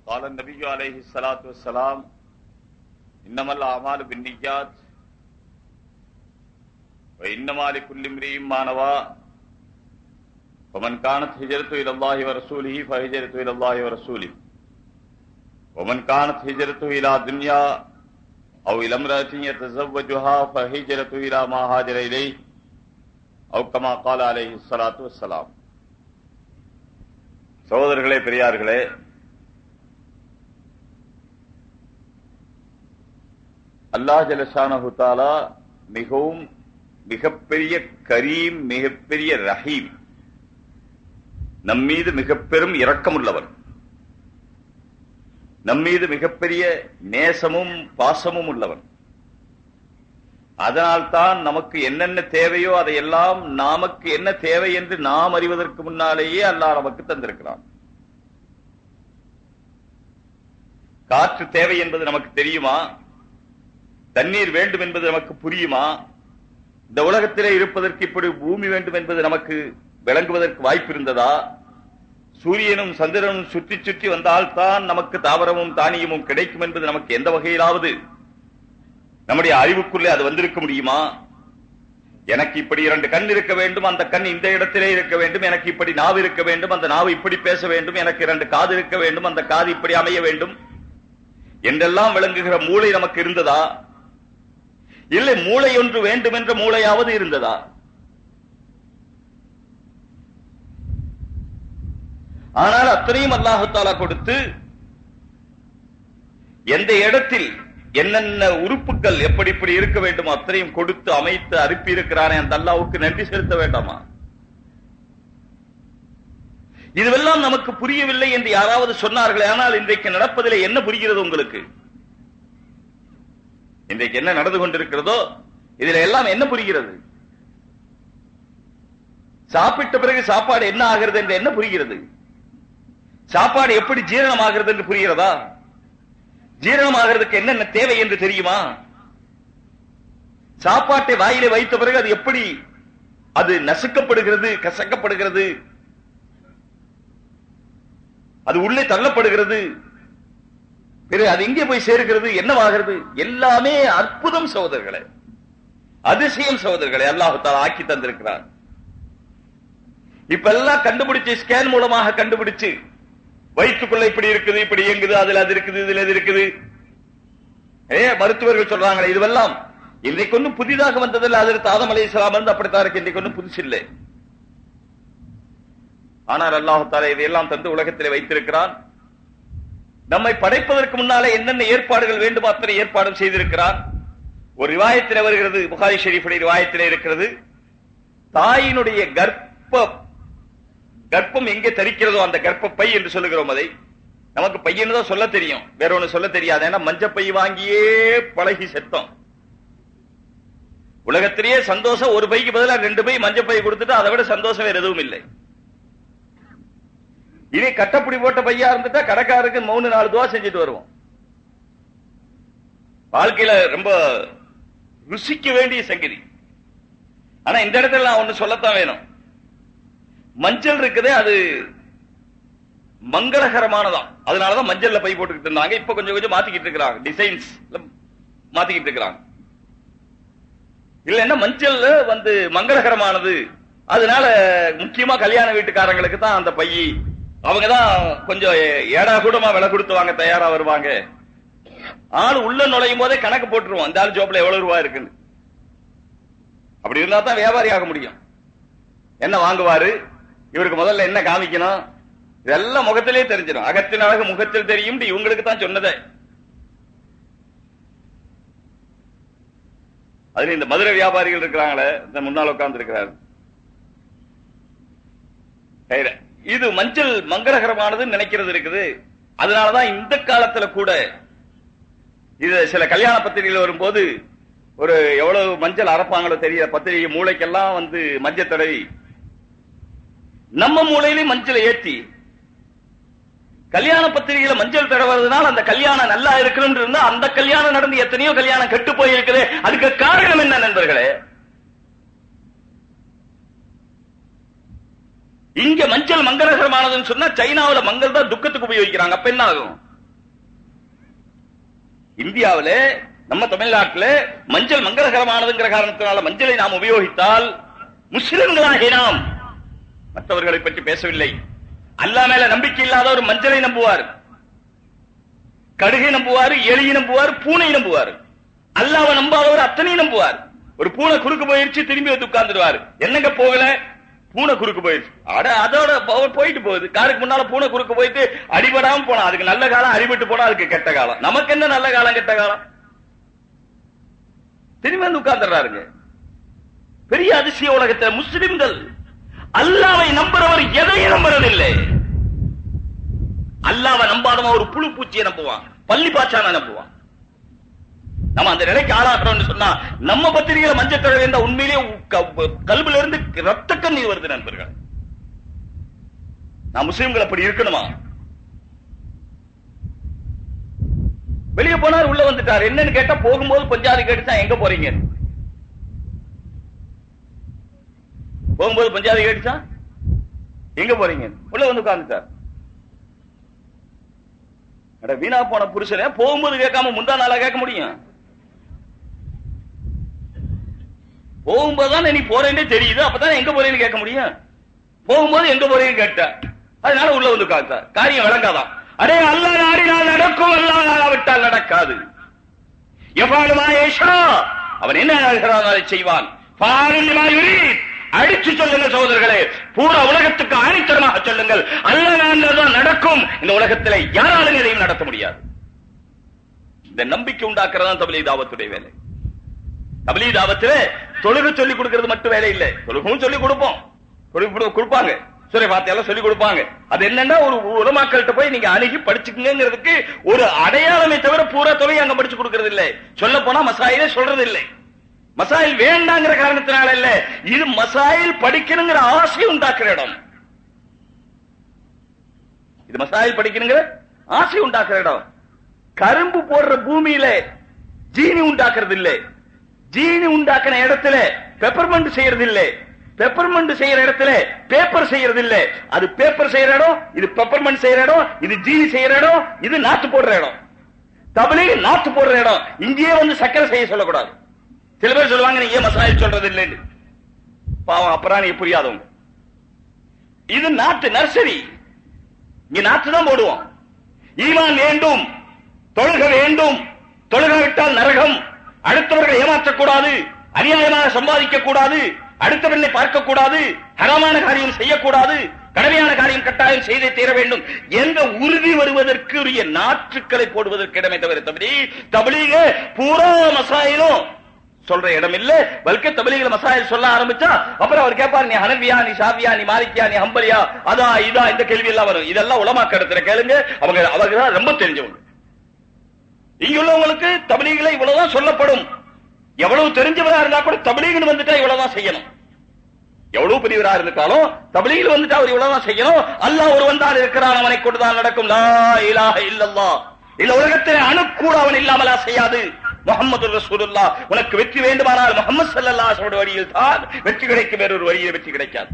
قال النبي عليه الصلاة والسلام إنما الأعمال بالنيات وإنما لكل امرئ ما نوى ومن كانت هجرته إلى الله ورسوله فهجرته إلى الله ورسوله ومن كانت هجرته إلى دنيا أو إلى امرأة يتزوجها فهجرته إلى ما هاجر إليه أو كما قال عليه الصلاة والسلام சகோதரர்களே பெரியார்களே அல்லாஹ் ஜலஷானஹு தாலா மிகவும் மிகப்பெரிய கரீம் மிகப்பெரிய ரஹீம் நம்மீது மிக பெரும் இரக்கமுள்ளவன் நம்மீது மிகப்பெரிய நேசமும் பாசமும் உள்ளவன் அதனால்தான் நமக்கு என்னென்ன தேவையோ அதையெல்லாம் நமக்கு என்ன தேவை என்று நாம் அறிவதற்கு முன்னாலேயே அல்லாஹ் நமக்கு தந்திருக்கிறான் காற்று தேவை என்பது நமக்கு தெரியுமா தண்ணீர் வேண்டும் என்பது நமக்கு புரியுமா இந்த உலகத்திலே இருப்பதற்கு இப்படி பூமி வேண்டும் என்பது நமக்கு விளங்குவதற்கு வாய்ப்பு இருந்ததா சூரியனும் சந்திரனும் சுற்றி சுற்றி வந்தால்தான் நமக்கு தாவரமும் தானியமும் கிடைக்கும் என்பது நமக்கு எந்த வகையிலாவது நம்முடைய அறிவுக்குள்ளே அது வந்திருக்க முடியுமா எனக்கு இப்படி இரண்டு கண் இருக்க வேண்டும் அந்த கண் இந்த இடத்திலே இருக்க வேண்டும் எனக்கு இப்படி நாவு இருக்க வேண்டும் அந்த நாவு இப்படி பேச வேண்டும் எனக்கு இரண்டு காது இருக்க வேண்டும் அந்த காது இப்படி அமைய வேண்டும் என்றெல்லாம் விளங்குகிற மூளை நமக்கு இருந்ததா இல்லை மூளை ஒன்று வேண்டும் என்ற மூளையாவது இருந்ததா ஆனால் அத்தனையும் அல்லாஹாலா கொடுத்து எந்த இடத்தில் என்னென்ன உறுப்புகள் எப்படி இப்படி இருக்க வேண்டுமோ அத்தனையும் கொடுத்து அமைத்து அனுப்பி இருக்கிறானே அந்த அல்லாவுக்கு நன்றி செலுத்த வேண்டாமா இதுவெல்லாம் நமக்கு புரியவில்லை என்று யாராவது சொன்னார்களே ஆனால் இன்றைக்கு நடப்பதிலே என்ன புரிகிறது உங்களுக்கு இன்றைக்கு என்ன நடந்து கொண்டிருக்கிறதோ இதுல எல்லாம் என்ன புரிகிறது சாப்பிட்ட பிறகு சாப்பாடு என்ன ஆகிறது என்று என்ன புரிகிறது சாப்பாடு எப்படி ஜீரணமாகிறது என்று புரிகிறதா ஜீரணமாகிறதுக்கு என்னென்ன தேவை என்று தெரியுமா சாப்பாட்டை வாயிலே வைத்த பிறகு அது எப்படி அது நசுக்கப்படுகிறது கசக்கப்படுகிறது அது உள்ளே தள்ளப்படுகிறது பிறகு அது எங்கே போய் சேர்கிறது என்னவாகிறது எல்லாமே அற்புதம் சகோதரர்களே அதிசயம் சகோதரர்களை அல்லாஹால ஆக்கி தந்திருக்கிறார் இப்ப எல்லாம் கண்டுபிடிச்சு ஸ்கேன் மூலமாக கண்டுபிடிச்சு வயிற்றுக்குள்ள இப்படி இருக்குது இப்படி இயங்குது அதுல அது இருக்குது இதுல இது இருக்குது ஏ மருத்துவர்கள் சொல்றாங்களே இதுவெல்லாம் இன்றைக்கு ஒன்றும் புதிதாக வந்ததில்லை அதற்கு ஆதம் அலி இஸ்லாம் வந்து அப்படித்தான் இருக்கு இன்றைக்கு ஒன்றும் புதுசு இல்லை ஆனால் அல்லாஹால இதையெல்லாம் தந்து உலகத்திலே வைத்திருக்கிறான் நம்மை படைப்பதற்கு முன்னாலே என்னென்ன ஏற்பாடுகள் வேண்டுமோ அத்தனை ஏற்பாடும் செய்திருக்கிறான் ஒரு ரிவாயத்திலே வருகிறது புகாரி ஷெரீஃபுடைய ரிவாயத்திலே இருக்கிறது தாயினுடைய கர்ப்ப கர்ப்பம் எங்கே தரிக்கிறதோ அந்த கர்ப்பப்பை என்று சொல்லுகிறோம் அதை நமக்கு பையன்னு தான் சொல்ல தெரியும் வேற ஒண்ணு சொல்ல தெரியாது ஏன்னா மஞ்சப்பை வாங்கியே பழகி செத்தோம் உலகத்திலேயே சந்தோஷம் ஒரு பைக்கு பதிலாக ரெண்டு பை மஞ்சப்பை கொடுத்துட்டு அதை விட சந்தோஷம் வேற எதுவும் இல்லை இனி கட்டப்புடி போட்ட பையா இருந்துட்டா கடைக்காரருக்கு மூணு நாலு துவா செஞ்சுட்டு வருவோம் வாழ்க்கையில ரொம்ப ருசிக்க வேண்டிய சங்கதி ஆனா இந்த இடத்துல நான் ஒண்ணு சொல்லத்தான் வேணும் மஞ்சள் இருக்குதே அது மங்களகரமானதான் அதனாலதான் மஞ்சள்ல பை போட்டுக்கிட்டு இருந்தாங்க இப்ப கொஞ்சம் கொஞ்சம் மாத்திக்கிட்டு இருக்கிறாங்க டிசைன்ஸ் மாத்திக்கிட்டு இருக்கிறாங்க இல்லைன்னா மஞ்சள் வந்து மங்களகரமானது அதனால முக்கியமா கல்யாண வீட்டுக்காரங்களுக்கு தான் அந்த பை அவங்கதான் கொஞ்சம் ஏடா கூடமா விலை கொடுத்து வாங்க தயாரா வருவாங்க ஆள் உள்ள நுழையும் போதே கணக்கு போட்டுருவோம் இந்த ஆள் ஜோப்ல எவ்வளவு ரூபாய் இருக்குன்னு அப்படி இருந்தா தான் வியாபாரி ஆக முடியும் என்ன வாங்குவாரு இவருக்கு முதல்ல என்ன காமிக்கணும் இதெல்லாம் முகத்திலே தெரிஞ்சிடும் அகத்தின் அழகு முகத்தில் தெரியும் இவங்களுக்கு தான் சொன்னதே அதுல இந்த மதுரை வியாபாரிகள் இருக்கிறாங்களே இந்த முன்னால் உட்கார்ந்து இருக்கிறார் இது மஞ்சள் மங்களகரமானதுன்னு நினைக்கிறது இருக்குது அதனாலதான் இந்த காலத்துல கூட இது சில கல்யாண பத்திரிகைகள் வரும்போது ஒரு எவ்வளவு மஞ்சள் அரைப்பாங்களோ தெரியல பத்திரிகை மூளைக்கெல்லாம் வந்து மஞ்சள் தடவி நம்ம மூளையிலே மஞ்சளை ஏற்றி கல்யாண பத்திரிகையில மஞ்சள் தடவுறதுனால அந்த கல்யாணம் நல்லா இருக்கணும் இருந்தா அந்த கல்யாணம் நடந்து எத்தனையோ கல்யாணம் கெட்டு போயிருக்குது அதுக்கு காரணம் என்ன நண்பர்களே இங்க மஞ்சள் மங்களகரமானதுன்னு சொன்னா சைனாவுல மங்கள் தான் துக்கத்துக்கு உபயோகிக்கிறாங்க அப்ப என்ன ஆகும் இந்தியாவில நம்ம தமிழ்நாட்டில் மஞ்சள் மங்களகரமானதுங்கிற காரணத்தினால மஞ்சளை நாம் உபயோகித்தால் முஸ்லிம்களாகிய நாம் மற்றவர்களை பற்றி பேசவில்லை அல்லா மேல நம்பிக்கை இல்லாத ஒரு மஞ்சளை நம்புவார் கடுகை நம்புவார் எலியை நம்புவார் பூனை நம்புவார் அல்லாவை நம்பாதவர் அத்தனையும் நம்புவார் ஒரு பூனை குறுக்கு போயிருச்சு திரும்பி வந்து உட்கார்ந்துருவாரு என்னங்க போகல பூனை குறுக்கு போயிருச்சு அட அதோட போ- போயிட்டு போகுது காருக்கு முன்னால பூனை குறுக்கு போயிட்டு அடிபடாம போனா அதுக்கு நல்ல காலம் அடிபட்டு போனா அதுக்கு கெட்ட காலம் நமக்கு என்ன நல்ல காலம் கெட்ட காலம் திரும்பி வந்து உட்கார்ந்துடுறாருங்க பெரிய அதிசய உலகத்தை முஸ்லிம்கள் அல்லாவை நம்புறவர் எதையும் நம்புறதில்லை அல்லாவை நம்பாதவன் ஒரு புழு பூச்சியை நம்புவான் பள்ளி பாச்சான நம்புவான் நம்ம அந்த நிலைக்கு ஆளாக்குறோம்னு சொன்னா நம்ம பத்திரிகையில மஞ்சள் தடவை இருந்தா உண்மையிலேயே க- கல்வில இருந்து ரத்த கண்ணீர் வருது நண்பர்கள் நான் முஸ்லிம்கள் அப்படி இருக்கணுமா வெளியே போனார் உள்ள வந்துட்டார் என்னன்னு கேட்டா போகும்போது பஞ்சாதி கேட்டுச்சா எங்க போறீங்க போகும்போது பஞ்சாதி கேட்டுச்சா எங்க போறீங்க உள்ள வந்து உட்கார்ந்துட்டார் அட வீணா போன புருஷனே போகும்போது கேட்காம முந்தா நாளா கேட்க முடியும் போகும்போது தான் நீ போறேன்னே தெரியுது அப்பதான் எங்க போறேன்னு கேட்க முடியும் போகும்போது எங்க போறேன்னு கேட்ட அதனால உள்ள வந்து உட்கார்ந்தா காரியம் விளங்காதான் அடே அல்ல நாடினால் நடக்கும் அல்லா நாடாவிட்டால் நடக்காது எவ்வாறுமா ஏஷா அவன் என்ன நாடுகிறான் அதை செய்வான் பாருமா யுரீத். அடிச்சு சொல்லுங்க சகோதரர்களே பூரா உலகத்துக்கு ஆணித்தரமாக சொல்லுங்கள் அல்ல தான் நடக்கும் இந்த உலகத்திலே யாராலும் எதையும் நடத்த முடியாது இந்த நம்பிக்கை உண்டாக்குறதான் தபிலி தாவத்துடைய வேலை தபிலி தாவத்துல தொழுகை சொல்லி கொடுக்கிறது மட்டும் வேலை இல்லை தொழுகவும் சொல்லி கொடுப்போம் சொல்லி கொடு- கொடுப்பாங்க சூரிய வார்த்தையெல்லாம் சொல்லி கொடுப்பாங்க அது என்னன்னா ஒரு உலமாக்கள்கிட்ட போய் நீங்க அணுகி படிச்சுக்கங்கிறதுக்கு ஒரு அடையாளமே தவிர பூரா தொழில் அங்க படிச்சு கொடுக்கிறது இல்லை சொல்ல போனா மசாயிலே சொல்றது இல்லை மசாயில் வேண்டாங்கிற காரணத்தினால இல்ல இது மசாயில் படிக்கணுங்கிற ஆசை உண்டாக்குற இடம் இது மசாயில் படிக்கணுங்கிற ஆசை உண்டாக்குற இடம் கரும்பு போடுற பூமியில ஜீனி உண்டாக்குறது இல்லை ஜீனி உண்டாக்குன இடத்துல பெப்பர்மெண்ட் செய்யறது இல்லை பெப்பர்மெண்ட் செய்யற இடத்துல பேப்பர் செய்யறது இல்ல அது பேப்பர் செய்யற இடம் இது பெப்பர்மெண்ட் செய்யற இடம் இது ஜீனி செய்யற இடம் இது நாத்து போடுற இடம் தபலீக நாத்து போடுற இடம் இங்கேயே வந்து சக்கரை செய்ய சொல்லக்கூடாது சில பேர் சொல்லுவாங்க நீங்க ஏன் மசாயில் சொல்றது இல்லைன்னு பாவம் அப்புறம் நீ புரியாதவங்க இது நாட்டு நர்சரி இங்க நாத்து தான் போடுவோம் ஈமான் வேண்டும் தொழுக வேண்டும் தொழுகாவிட்டால் நரகம் அடுத்தவர்களை ஏமாற்றக்கூடாது அநியாயமாக சம்பாதிக்க கூடாது அடுத்தவர்களை பார்க்க கூடாது ஹராமான காரியம் செய்யக்கூடாது கடமையான காரியம் கட்டாயம் செய்தே தீர வேண்டும் என்ற உறுதி வருவதற்கு உரிய நாற்றுக்களை போடுவதற்கு இடமே தவிர தவிர தபிலீக பூரா மசாயிலும் சொல்ற இடம் இல்ல பல்கே தபிலீக மசாயில் சொல்ல ஆரம்பிச்சா அப்புறம் அவர் கேட்பாரு நீ ஹனபியா நீ ஷாபியா நீ மாலிக்கியா நீ ஹம்பலியா அதா இதா இந்த கேள்வி எல்லாம் வரும் இதெல்லாம் உலமாக்க இடத்துல கேளுங்க அவங்க அவங்க தான் ரொம்ப தெரிஞ்சவங்க இங்குள்ளவங்களுக்கு தபிலீகளை இவ்வளவுதான் சொல்லப்படும் எவ்வளவு தெரிஞ்சவரா இருந்தா கூட தபிலீகன் வந்துட்டா இவ்வளவுதான் செய்யணும் எவ்வளவு பெரியவரா இருந்துட்டாலும் தபிலீகில் வந்துட்டு அவர் இவ்வளவுதான் செய்யணும் அல்லாஹ் ஒருவன் தான் இருக்கிறான் அவனை கொண்டுதான் நடக்கும் லா இலாஹ இல்லல்லாஹ் இந்த உலகத்திலே அணுக்கூட அவன் இல்லாமலா செய்யாது முகமது ரசூலுல்லாஹ் உனக்கு வெற்றி வேண்டுமானால் முகமது ஸல்லல்லாஹு அலைஹி வஸல்லம் வழியில் தான் வெற்றி கிடைக்கும் வேறொரு வழியில் வெற்றி கிடைக்காது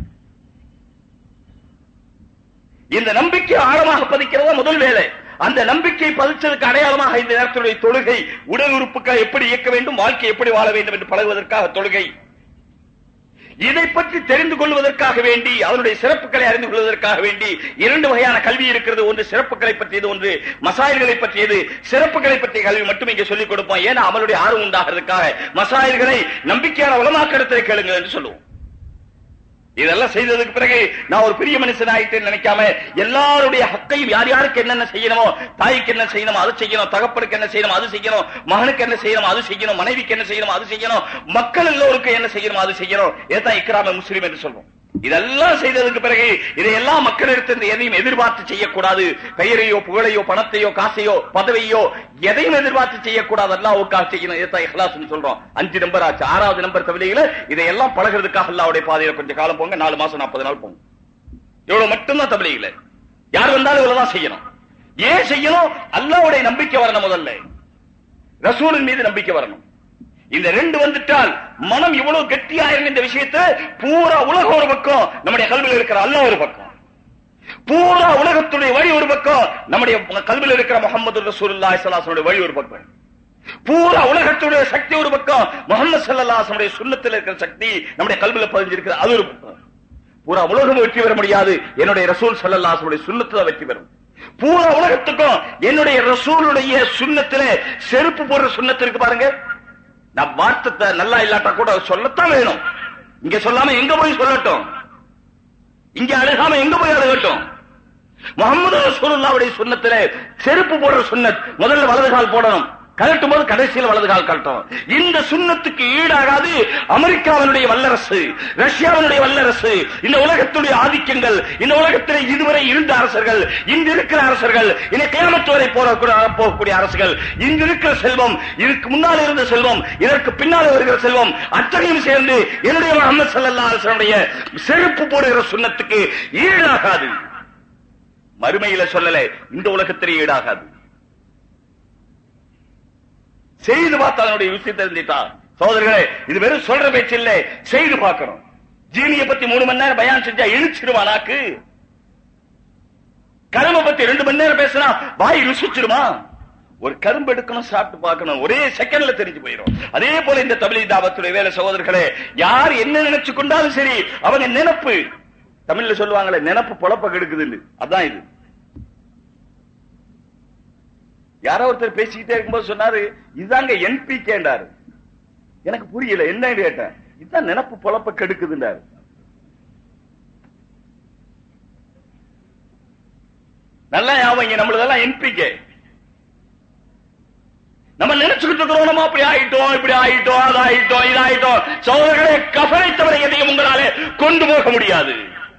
இந்த நம்பிக்கை ஆழமாக பதிக்கிறதா முதல் வேலை அந்த நம்பிக்கை பதிச்சதுக்கு அடையாளமாக இந்த நேரத்துடைய தொழுகை உடல் உறுப்புகள் எப்படி இயக்க வேண்டும் வாழ்க்கை எப்படி வாழ வேண்டும் என்று பழகுவதற்காக தொழுகை இதை பற்றி தெரிந்து கொள்வதற்காக வேண்டி அதனுடைய சிறப்புகளை அறிந்து கொள்வதற்காக வேண்டி இரண்டு வகையான கல்வி இருக்கிறது ஒன்று சிறப்புகளை பற்றியது ஒன்று மசாயல்களை பற்றியது சிறப்புகளை பற்றிய கல்வி மட்டும் இங்கே சொல்லிக் கொடுப்போம் ஏன்னா அவனுடைய ஆர்வம் உண்டாகிறதுக்காக மசாயல்களை நம்பிக்கையான உலமாக்கடத்தில் கேளுங்க என்று சொல்லுவோம் இதெல்லாம் செய்ததுக்கு பிறகு நான் ஒரு பெரிய மனுஷன் ஆயிட்டேன்னு நினைக்காம எல்லாருடைய ஹக்கையும் யார் யாருக்கு என்னென்ன செய்யணுமோ தாய்க்கு என்ன செய்யணும் அது செய்யணும் தகப்பனுக்கு என்ன செய்யணும் அது செய்யணும் மகனுக்கு என்ன செய்யணும் அது செய்யணும் மனைவிக்கு என்ன செய்யணும் அது செய்யணும் மக்கள் எல்லோருக்கும் என்ன செய்யணும் அது செய்யணும் ஏதான் இக்ராம முஸ்லீம் என்று சொல்வோம் இதெல்லாம் செய்ததுக்கு பிறகு இதையெல்லாம் மக்களிடத்திலிருந்து எதையும் எதிர்பார்த்து செய்யக்கூடாது பெயரையோ புகழையோ பணத்தையோ காசையோ பதவியோ எதையும் எதிர்பார்த்து செய்யக்கூடாது அல்லாவுக்காக செய்யணும் இதைத்தான் இஹ்லாஸ்னு சொல்றோம் அஞ்சு நம்பர் ஆச்சு ஆறாவது நம்பர் தவிலையில இதையெல்லாம் பழகிறதுக்காக அல்லாவுடைய பாதையில கொஞ்சம் காலம் போங்க நாலு மாசம் நாற்பது நாள் போங்க இவ்வளவு மட்டும்தான் தபிலையில யார் வந்தாலும் இவ்வளவுதான் செய்யணும் ஏன் செய்யணும் அல்லாவுடைய நம்பிக்கை வரணும் முதல்ல ரசூலின் மீது நம்பிக்கை வரணும் இந்த ரெண்டு வந்துட்டால் மனம் இவ்வளவு கெட்டியா இருந்த இந்த விஷயத்தை பூரா உலகம் ஒரு பக்கம் நம்முடைய கல்வியில் இருக்கிற அல்லாஹ் ஒரு பக்கம் பூரா உலகத்துடைய வழி ஒரு பக்கம் நம்முடைய கல்வியில் இருக்கிற முகமது ரசூலுல்லாஹி ஸல்லல்லாஹு அலைஹி வஸல்லம் வழி ஒரு பக்கம் பூரா உலகத்துடைய சக்தி ஒரு பக்கம் முகமது சல்லாசனுடைய சுண்ணத்தில் இருக்கிற சக்தி நம்முடைய கல்வியில பதிஞ்சிருக்கிறது அது ஒரு பக்கம் பூரா உலகம் வெற்றி பெற முடியாது என்னுடைய ரசூல் சல்லாசனுடைய சுண்ணத்துல வெற்றி பெறும் பூரா உலகத்துக்கும் என்னுடைய ரசூலுடைய சுண்ணத்துல செருப்பு போடுற சுண்ணத்திற்கு பாருங்க நான் வார்த்தத்தை நல்லா இல்லாட்டா கூட சொல்லத்தான் வேணும் இங்க சொல்லாம எங்க போய் சொல்லட்டும் இங்க அழுகாம எங்க போய் அழுகட்டும் முகமது ரசூலுல்லாவுடைய சுண்ணத்துல செருப்பு போடுற சுண்ணத் முதல்ல வலது கால் போடணும் கழட்டும் போது கடைசியில் வலது கால் கழட்டும் இந்த சுண்ணத்துக்கு ஈடாகாது அமெரிக்காவினுடைய வல்லரசு ரஷ்யாவினுடைய வல்லரசு இந்த உலகத்துடைய ஆதிக்கங்கள் இந்த உலகத்தில் இதுவரை இருந்த அரசர்கள் இன்று இருக்கிற அரசர்கள் இனி கியாமத்து வரை போகக்கூடிய போகக்கூடிய அரசுகள் இங்கு இருக்கிற செல்வம் இதற்கு முன்னால் இருந்த செல்வம் இதற்கு பின்னால் வருகிற செல்வம் அத்தனையும் சேர்ந்து என்னுடைய முகமது சல்லா அரசனுடைய செருப்பு போடுகிற சுண்ணத்துக்கு ஈடாகாது மறுமையில சொல்லல இந்த உலகத்திலே ஈடாகாது செய்து பார்த்து அதனுடைய ருசி தெரிஞ்சிட்டா சோதரர்களே இது வெறும் சொல்ற பேச்சு இல்ல செய்து பார்க்கணும் ஜீனிய பத்தி மூணு மணி நேரம் பயான் செஞ்சா இழுச்சிருமா நாக்கு கரும்பை பத்தி ரெண்டு மணி நேரம் பேசினா வாய் ருசிச்சிருமா ஒரு கரும்பு எடுக்கணும் சாப்பிட்டு பார்க்கணும் ஒரே செகண்ட்ல தெரிஞ்சு போயிடும் அதே போல இந்த தமிழ் தாபத்துடைய வேலை சகோதரர்களே யார் என்ன நினைச்சு கொண்டாலும் சரி அவங்க நினைப்பு தமிழ்ல சொல்லுவாங்களே நினைப்பு பொழப்ப கெடுக்குதுன்னு அதான் இது யாரோ ஒருத்தர் பேசிக்கிட்டே இருக்கும்போது சொன்னாரு இதாங்க என்பி கேண்டாரு எனக்கு புரியல என்ன கேட்டேன் இதுதான் நினப்பு பொழப்ப கெடுக்குதுன்றாரு நல்லா ஞாபகம் நம்மளதெல்லாம் என்பிகே நம்ம நினைச்சுக்கிட்டு இருக்கிறோம் நம்ம அப்படி ஆயிட்டோம் இப்படி ஆயிட்டோம் அது ஆயிட்டோம் இது ஆயிட்டோம் சோதரர்களே கஃனை தவிர எதையும் உங்களாலே கொண்டு போக முடியாது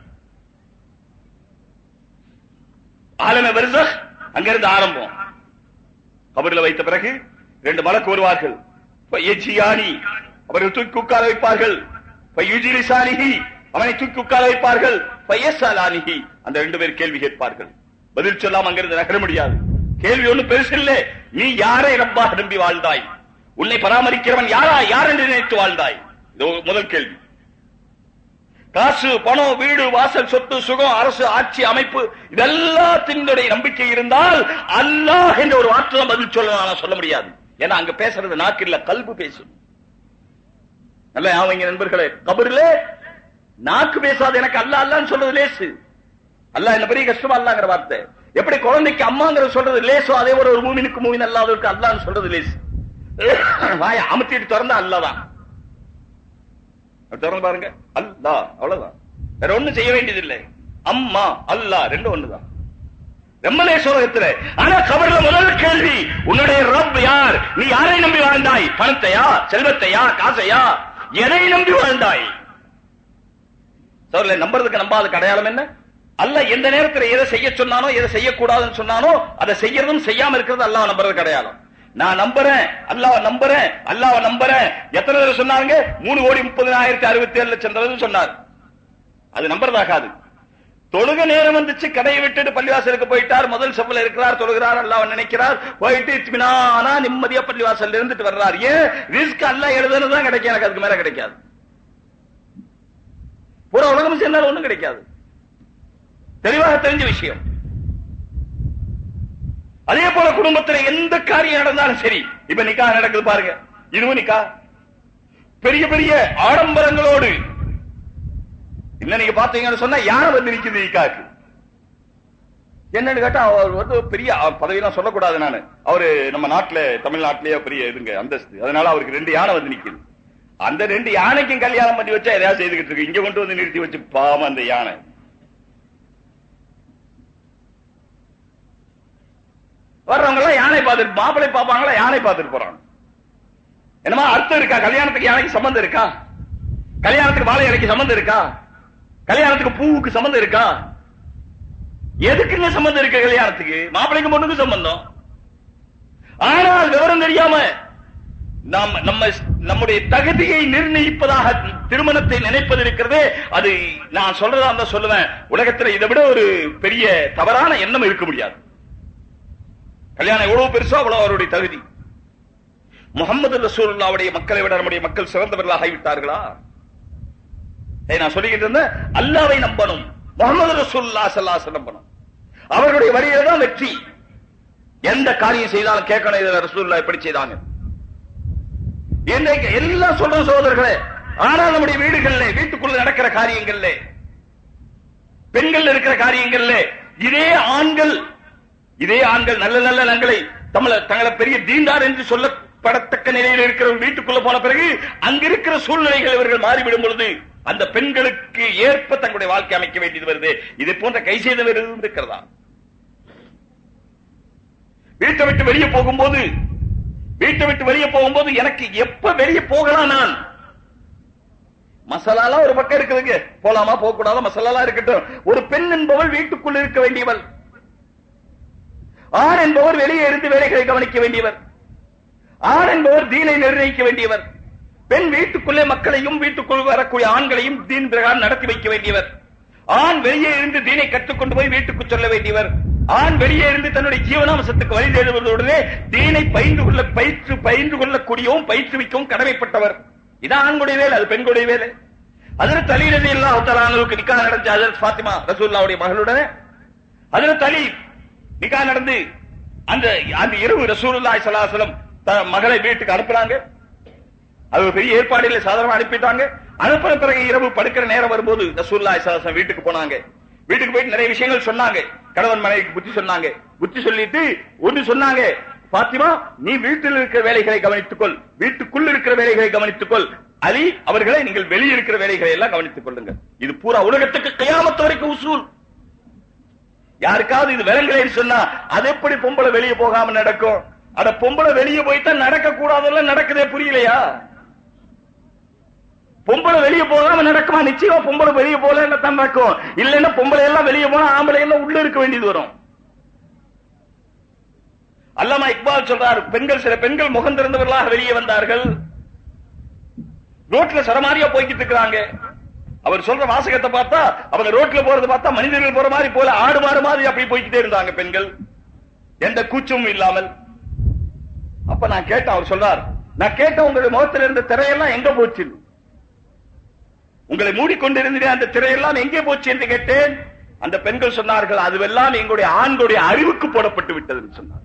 ஆலமே வருஷ அங்கிருந்து ஆரம்பம் கபரில் வைத்த பிறகு ரெண்டு மலக்கு வருவார்கள் எச்சியானி அவரை தூக்கி உட்கார வைப்பார்கள் யுஜிலிசானிஹி அவனை தூக்கி உட்கார வைப்பார்கள் பையசாலானிஹி அந்த ரெண்டு பேர் கேள்வி கேட்பார்கள் பதில் சொல்லாம அங்கிருந்து நகர முடியாது கேள்வி ஒண்ணு பெருசு இல்ல நீ யாரை ரப்பாக நம்பி வாழ்ந்தாய் உன்னை பராமரிக்கிறவன் யாரா யார் என்று நினைத்து வாழ்ந்தாய் இது முதல் கேள்வி காசு பணம் வீடு வாசல் சொத்து சுகம் அரசு ஆட்சி அமைப்பு இதெல்லாத்தினுடைய நம்பிக்கை இருந்தால் அல்லாஹ் என்ற ஒரு வார்த்தை பதில் சொல்ல சொல்ல முடியாது ஏன்னா அங்க பேசுறது நாக்கு இல்ல கல்பு பேசும் நல்ல அவங்க நண்பர்களே கபரிலே நாக்கு பேசாது எனக்கு அல்ல அல்லான்னு சொல்றது லேசு அல்ல என்ன பெரிய கஷ்டமா அல்லாங்கிற வார்த்தை எப்படி குழந்தைக்கு அம்மாங்கிற சொல்றது லேசோ அதே ஒரு மூமினுக்கு மூமின் அல்லாதவருக்கு அல்லான்னு சொல்றது லேசு வாய அமுத்திட்டு திறந்தா அல்லதான் திறந்து பாருங்க அல்லா அவ்வளவுதான் வேற ஒண்ணும் செய்ய வேண்டியதில்லை அம்மா அல்லா ரெண்டும் ஒண்ணுதான் ரொம்ப லேசோகத்துல ஆனா கபர்ல முதல் கேள்வி உன்னுடைய ரப் யார் நீ யாரை நம்பி வாழ்ந்தாய் பணத்தையா செல்வத்தையா காசையா எதை நம்பி வாழ்ந்தாய் சொல்ல நம்புறதுக்கு நம்பாத அடையாளம் என்ன அல்ல எந்த நேரத்தில் எதை செய்ய சொன்னானோ எதை செய்யக்கூடாதுன்னு சொன்னானோ அதை செய்யறதும் செய்யாம இருக்கிறது அல்லாஹ் நம்புறதுக்கு அடையாளம் நான் நம்புறேன் அல்லாஹ் நம்புறேன் அல்லாஹ் நம்புறேன் எத்தனை தடவை சொன்னாங்க மூணு கோடி முப்பதினாயிரத்தி அறுபத்தி ஏழு லட்சம் தடவை சொன்னார் அது நம்புறதாகாது தொழுக நேரம் வந்துச்சு கடையை விட்டுட்டு பள்ளிவாசலுக்கு போயிட்டார் முதல் செவ்வல இருக்கிறார் தொழுகிறார் அல்லாஹ் நினைக்கிறார் போயிட்டு இத்மினானா நிம்மதியா பள்ளிவாசல்ல இருந்துட்டு வர்றார் ஏன் ரிஸ்க் அல்லாஹ் எழுதுனதுதான் கிடைக்கும் எனக்கு அதுக்கு மேல கிடைக்காது பூரா உலகம் சேர்ந்தாலும் ஒண்ணும் கிடைக்காது தெளிவாக தெரிஞ்ச விஷயம் அதே போல குடும்பத்துல எந்த காரியம் நடந்தாலும் சரி இப்ப நிக்கா நடக்குது பாருங்க இதுவும் நிக்கா பெரிய பெரிய ஆடம்பரங்களோடு என்ன நீங்க பாத்தீங்கன்னு சொன்னா யார வந்து நிக்குது நிக்காக்கு என்னன்னு கேட்டா அவர் வந்து பெரிய பதவியெல்லாம் சொல்லக்கூடாது நானு அவரு நம்ம நாட்டுல தமிழ்நாட்டிலேயே பெரிய இதுங்க அந்தஸ்து அதனால அவருக்கு ரெண்டு யானை வந்து நிக்குது அந்த ரெண்டு யானைக்கும் கல்யாணம் பண்ணி வச்சா எதையாவது செய்துகிட்டு இருக்கு இங்க கொண்டு வந்து நிறுத்தி வச்சு பாவம் அந்த யானை வர்றவங்க எல்லாம் யானை பார்த்துட்டு மாப்பிளை பார்ப்பாங்களா யானை பார்த்துட்டு போறாங்க என்னமா அர்த்தம் இருக்கா கல்யாணத்துக்கு யானைக்கு சம்பந்தம் இருக்கா கல்யாணத்துக்கு வாழை இலைக்கு சம்பந்தம் இருக்கா கல்யாணத்துக்கு பூவுக்கு சம்பந்தம் இருக்கா எதுக்குங்க சம்பந்தம் இருக்கு கல்யாணத்துக்கு மாப்பிளைக்கு பொண்ணுக்கு சம்பந்தம் ஆனால் விவரம் தெரியாம நாம் நம்ம நம்முடைய தகுதியை நிர்ணயிப்பதாக திருமணத்தை நினைப்பது இருக்கிறது அது நான் சொல்றதா இருந்தா சொல்லுவேன் உலகத்துல இதை விட ஒரு பெரிய தவறான எண்ணம் இருக்க முடியாது கல்யாணம் எவ்வளவு பெருசோ அவ்வளவு அவருடைய தகுதி முகமது ரசூலுல்லாவுடைய மக்களை விட நம்முடைய மக்கள் சிறந்தவர்களாக ஆகிவிட்டார்களா நான் சொல்லிக்கிட்டு இருந்தேன் அல்லாவை நம்பணும் முகமது ரசூல்லா சல்லாச நம்பணும் அவர்களுடைய வழியில தான் வெற்றி எந்த காரியம் செய்தாலும் கேட்கணும் இதுல ரசூல்லா எப்படி செய்தாங்க இன்றைக்கு எல்லாம் சொல்றோம் சகோதரர்களே ஆனால் நம்முடைய வீடுகள்ல வீட்டுக்குள்ள நடக்கிற காரியங்கள்ல பெண்கள் இருக்கிற காரியங்கள்ல இதே ஆண்கள் இதே ஆண்கள் நல்ல நல்ல நங்களை தமிழ தங்களை பெரிய தீண்டார் என்று சொல்லப்படத்தக்க நிலையில் இருக்கிற ஒரு வீட்டுக்குள்ள போன பிறகு அங்க இருக்கிற சூழ்நிலைகள் இவர்கள் மாறிவிடும் பொழுது அந்த பெண்களுக்கு ஏற்ப தங்களுடைய வாழ்க்கை அமைக்க வேண்டியது வருது இதை போன்ற கை செய்தவர் எதுவும் இருக்கிறதா வீட்டை விட்டு வெளியே போகும்போது வீட்டை விட்டு வெளியே போகும்போது எனக்கு எப்ப வெளியே போகலாம் நான் மசாலாலாம் ஒரு பக்கம் இருக்குதுங்க போலாமா போக கூடாதா மசாலாலாம் இருக்கட்டும் ஒரு பெண் என்பவள் வீட்டுக்குள் இருக்க வேண்டியவள் ஆண் என்பவர் வெளியே இருந்து வேலைகளை கவனிக்க வேண்டியவர் ஆண் என்பவர் தீனை நிர்ணயிக்க வேண்டியவர் பெண் வீட்டுக்குள்ளே மக்களையும் வீட்டுக்குள் வரக்கூடிய ஆண்களையும் தீன் பிரகாரம் நடத்தி வைக்க வேண்டியவர் ஆண் வெளியே இருந்து தீனை கற்றுக்கொண்டு போய் வீட்டுக்கு சொல்ல வேண்டியவர் ஆண் வெளியே இருந்து தன்னுடைய ஜீவனாம்சத்துக்கு வழி தேடுவதோடனே தீனை பயின்று கொள்ள பயிற்று பயின்று கொள்ளக்கூடியவும் பயிற்றுவிக்கவும் கடமைப்பட்டவர் இதான் ஆண்களுடைய வேலை அது பெண்களுடைய வேலை அதில் தலையிலது இல்லா அவத்தலானுக்கு நிக்கா நடந்த ஹஜரத் ஃபாத்திமா ரசூல்லாவுடைய மகளுடனே அதில் தலி நிக்கா நடந்து அந்த அந்த இரவு ரசூலுல்லாஹி ஸல்லல்லாஹு அலைஹி வஸல்லம் தன் மகளை வீட்டுக்கு அனுப்புறாங்க அது ஒரு பெரிய ஏற்பாடு இல்ல சாதாரண அனுப்பிட்டாங்க அனுப்பின பிறகு இரவு படுக்கிற நேரம் வரும்போது ரசூலுல்லாஹி ஸல்லல்லாஹு அலைஹி வஸல்லம் வீட்டுக்கு போனாங்க வீட்டுக்கு போயிட்டு நிறைய விஷயங்கள் சொன்னாங்க கணவன் மனைவிக்கு புத்தி சொன்னாங்க புத்தி சொல்லிட்டு ஒன்று சொன்னாங்க பாத்திமா நீ வீட்டில் இருக்கிற வேலைகளை கவனித்துக்கொள் வீட்டுக்குள் இருக்கிற வேலைகளை கவனித்துக்கொள் அலி அவர்களை நீங்கள் வெளியே இருக்கிற வேலைகளை எல்லாம் கவனித்துக் கொள்ளுங்க இது பூரா உலகத்துக்கு கையாமத்து வரைக்கும் உசூல் யாருக்காவது இது விலங்குலேன்னு சொன்னா அது எப்படி பொம்பளை வெளியே போகாம நடக்கும் அட பொம்பளை வெளியே போயிட்டா நடக்க கூடாதெல்லாம் நடக்குதே புரியலையா பொம்பளை வெளியே போகாம நடக்குமா நிச்சயமா பொம்பளை வெளியே போல தான் நடக்கும் இல்லைன்னா பொம்பளை எல்லாம் வெளியே போனா ஆம்பளை எல்லாம் உள்ள இருக்க வேண்டியது வரும் அல்லாமா இக்பால் சொல்றார் பெண்கள் சில பெண்கள் முகம் திறந்தவர்களாக வெளியே வந்தார்கள் ரோட்ல சரமாரியா போய்கிட்டு இருக்கிறாங்க அவர் சொல்ற வாசகத்தை பார்த்தா அவங்க ரோட்ல போறது பார்த்தா மனிதர்கள் போற மாதிரி போல ஆடு மாறு மாதிரி அப்படி போய்கிட்டே இருந்தாங்க பெண்கள் எந்த கூச்சமும் இல்லாமல் அப்ப நான் கேட்டேன் அவர் சொல்றார் நான் கேட்ட உங்களுடைய முகத்தில் இருந்த திரையெல்லாம் எங்க போச்சு உங்களை மூடிக்கொண்டிருந்த அந்த திரையெல்லாம் எங்கே போச்சு என்று கேட்டேன் அந்த பெண்கள் சொன்னார்கள் அதுவெல்லாம் எங்களுடைய ஆண்களுடைய அறிவுக்கு போடப்பட்டு விட்டது என்று சொன்னார்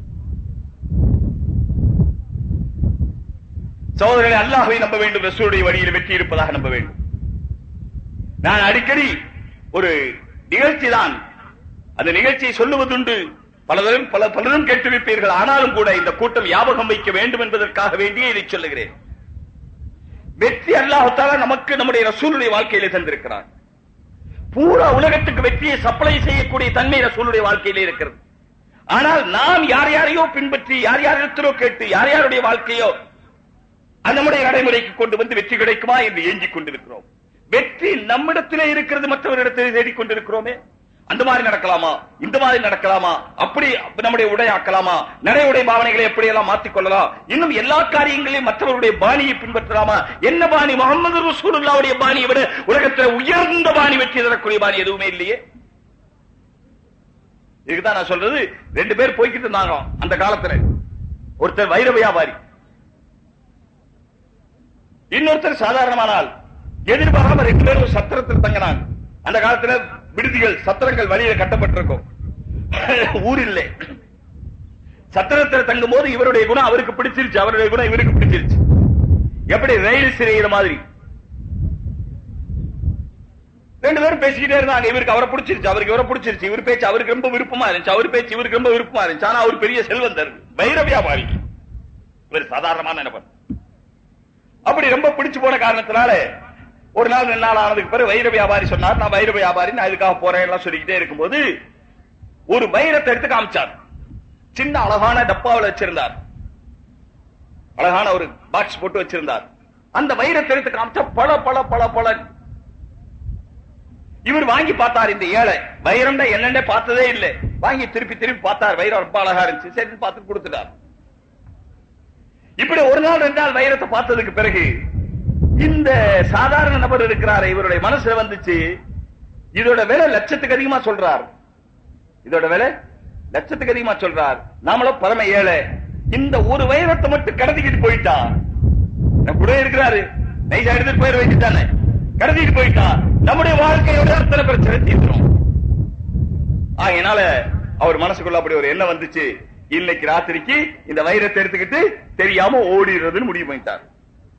சகோதரர்களை அல்லாஹ்வை நம்ப வேண்டும் ரசூலுடைய வழியில் வெற்றி இருப்பதாக நம்ப வேண்டும் நான் அடிக்கடி ஒரு நிகழ்ச்சி தான் அந்த நிகழ்ச்சியை சொல்லுவதுண்டு பலரும் பல பலரும் கேட்டிருப்பீர்கள் ஆனாலும் கூட இந்த கூட்டம் ஞாபகம் வைக்க வேண்டும் என்பதற்காக வேண்டியே இதை சொல்லுகிறேன் வெற்றி அல்லாஹால நமக்கு நம்முடைய ரசூலுடைய வாழ்க்கையிலே தந்திருக்கிறார் பூரா உலகத்துக்கு வெற்றியை சப்ளை செய்யக்கூடிய தன்மை ரசூலுடைய வாழ்க்கையிலே இருக்கிறது ஆனால் நாம் யார் யாரையோ பின்பற்றி யார் யாரிடத்திலோ கேட்டு யார் யாருடைய வாழ்க்கையோ அது நம்முடைய நடைமுறைக்கு கொண்டு வந்து வெற்றி கிடைக்குமா என்று ஏங்கிக் கொண்டிருக்கிறோம் வெற்றி நம்மிடத்திலே இருக்கிறது மற்றவரிடத்திலே தேடிக் கொண்டிருக்கிறோமே அந்த மாதிரி நடக்கலாமா இந்த மாதிரி நடக்கலாமா அப்படி நம்முடைய உடையாக்கலாமா நடை உடை பாவனைகளை எப்படி எல்லாம் மாற்றிக் கொள்ளலாம் இன்னும் எல்லா காரியங்களையும் மற்றவருடைய பாணியை பின்பற்றலாமா என்ன பாணி முகமது ரசூலுல்லாவுடைய பாணியை விட உலகத்தில் உயர்ந்த பாணி வெற்றி தரக்கூடிய பாணி எதுவுமே இல்லையே இதுக்குதான் நான் சொல்றது ரெண்டு பேர் போய்கிட்டு இருந்தாங்க அந்த காலத்துல ஒருத்தர் வைர வியாபாரி இன்னொருத்தர் சாதாரணமான ஆள் எதிர்பாராம ரெண்டு பேரும் ஒரு சத்திரத்தில் தங்கினாங்க அந்த காலத்துல விடுதிகள் சத்திரங்கள் வழியில கட்டப்பட்டிருக்கும் ஊர் இல்லை சத்திரத்தில் தங்கும் போது இவருடைய குணம் அவருக்கு பிடிச்சிருச்சு அவருடைய குணம் இவருக்கு பிடிச்சிருச்சு எப்படி ரயில் சிறைகிற மாதிரி ரெண்டு பேரும் பேசிக்கிட்டே இருந்தாங்க இவருக்கு அவரை பிடிச்சிருச்சு அவருக்கு இவரை பிடிச்சிருச்சு இவர் பேச்சு அவருக்கு ரொம்ப விருப்பமா இருந்துச்சு அவர் பேச்சு இவருக்கு ரொம்ப விருப்பமா இருந்துச்சு ஆனா அவர் பெரிய செல்வந்தர் வைர வியாபாரி இவர் சாதாரணமான நபர் அப்படி ரொம்ப பிடிச்சு போன காரணத்தினால ஒரு நாள் ரெண்டு நாள் ஆனதுக்கு பிறகு வைர வியாபாரி சொன்னார் நான் வைர வியாபாரி நான் இதுக்காக போறேன் எல்லாம் சொல்லிக்கிட்டே இருக்கும்போது ஒரு வைரத்தை எடுத்து காமிச்சார் சின்ன அழகான டப்பாவில் வச்சிருந்தார் அழகான ஒரு பாக்ஸ் போட்டு வச்சிருந்தார் அந்த வைரத்தை எடுத்து காமிச்சா பல பல பல பல இவர் வாங்கி பார்த்தார் இந்த ஏழை வைரம் என்னென்ன பார்த்ததே இல்லை வாங்கி திருப்பி திருப்பி பார்த்தார் வைரம் ரொம்ப அழகா இருந்துச்சு சரி பார்த்து கொடுத்துட்டார் இப்படி ஒரு நாள் ரெண்டு நாள் வைரத்தை பார்த்ததுக்கு பிறகு இந்த சாதாரண நபர் இருக்கிறார் இவருடைய மனசுல வந்துச்சு இதோட விலை லட்சத்துக்கு அதிகமா சொல்றார் இதோட விலை லட்சத்துக்கு அதிகமா சொல்றார் நாமளும் பரம ஏழை இந்த ஒரு வைரத்தை மட்டும் கடத்திக்கிட்டு போயிட்டா நம்ம கூட இருக்கிறாரு நைசா எடுத்துட்டு போயிட வேண்டியதானே கடத்திட்டு போயிட்டா நம்முடைய வாழ்க்கையோட அத்தனை பிரச்சனை தீர்த்துரும் ஆகையினால அவர் மனசுக்குள்ள அப்படி ஒரு எண்ணம் வந்துச்சு இன்னைக்கு ராத்திரிக்கு இந்த வைரத்தை எடுத்துக்கிட்டு தெரியாம ஓடிடுறதுன்னு முடிவு பண்ணிட்டார்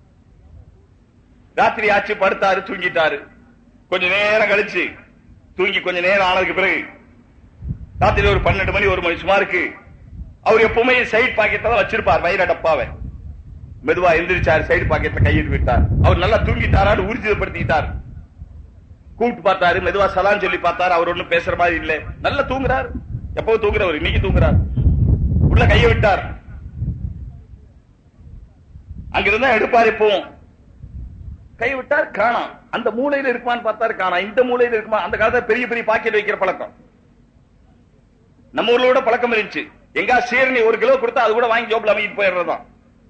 ராத்திரி ஆச்சு படுத்தாரு தூங்கிட்டாரு கொஞ்ச நேரம் கழிச்சு தூங்கி கொஞ்ச நேரம் ஆனதுக்கு பிறகு ராத்திரி ஒரு பன்னெண்டு மணி ஒரு மணி சுமாருக்கு அவர் எப்பவுமே சைட் பாக்கெட்ல தான் வச்சிருப்பார் வயிற டப்பாவை மெதுவா எந்திரிச்சார் சைடு பாக்கெட்ல கையிட்டு விட்டார் அவர் நல்லா தூங்கிட்டாரான்னு ஊர்ஜிதப்படுத்திட்டார் கூப்பிட்டு பார்த்தாரு மெதுவா சலான் சொல்லி பார்த்தாரு அவர் ஒண்ணும் பேசுற மாதிரி இல்ல நல்லா தூங்குறார் எப்பவும் தூங்குறவர் இன்னைக்கு தூங்குறார் உள்ள கையை விட்டார் அங்கிருந்தா எடுப்பார் எப்பவும் கை விட்டார் காணாம் அந்த மூலையில இருக்குமான்னு பார்த்தாரு காணாம் இந்த மூலையில இருக்குமா அந்த காலத்துல பெரிய பெரிய பாக்கெட் வைக்கிற பழக்கம் நம்ம ஊர்ல கூட பழக்கம் இருந்துச்சு எங்கா சீரணி ஒரு கிலோ கொடுத்தா அது கூட வாங்கி ஜோப்ல அமைக்கிட்டு போயிடுறதுதான்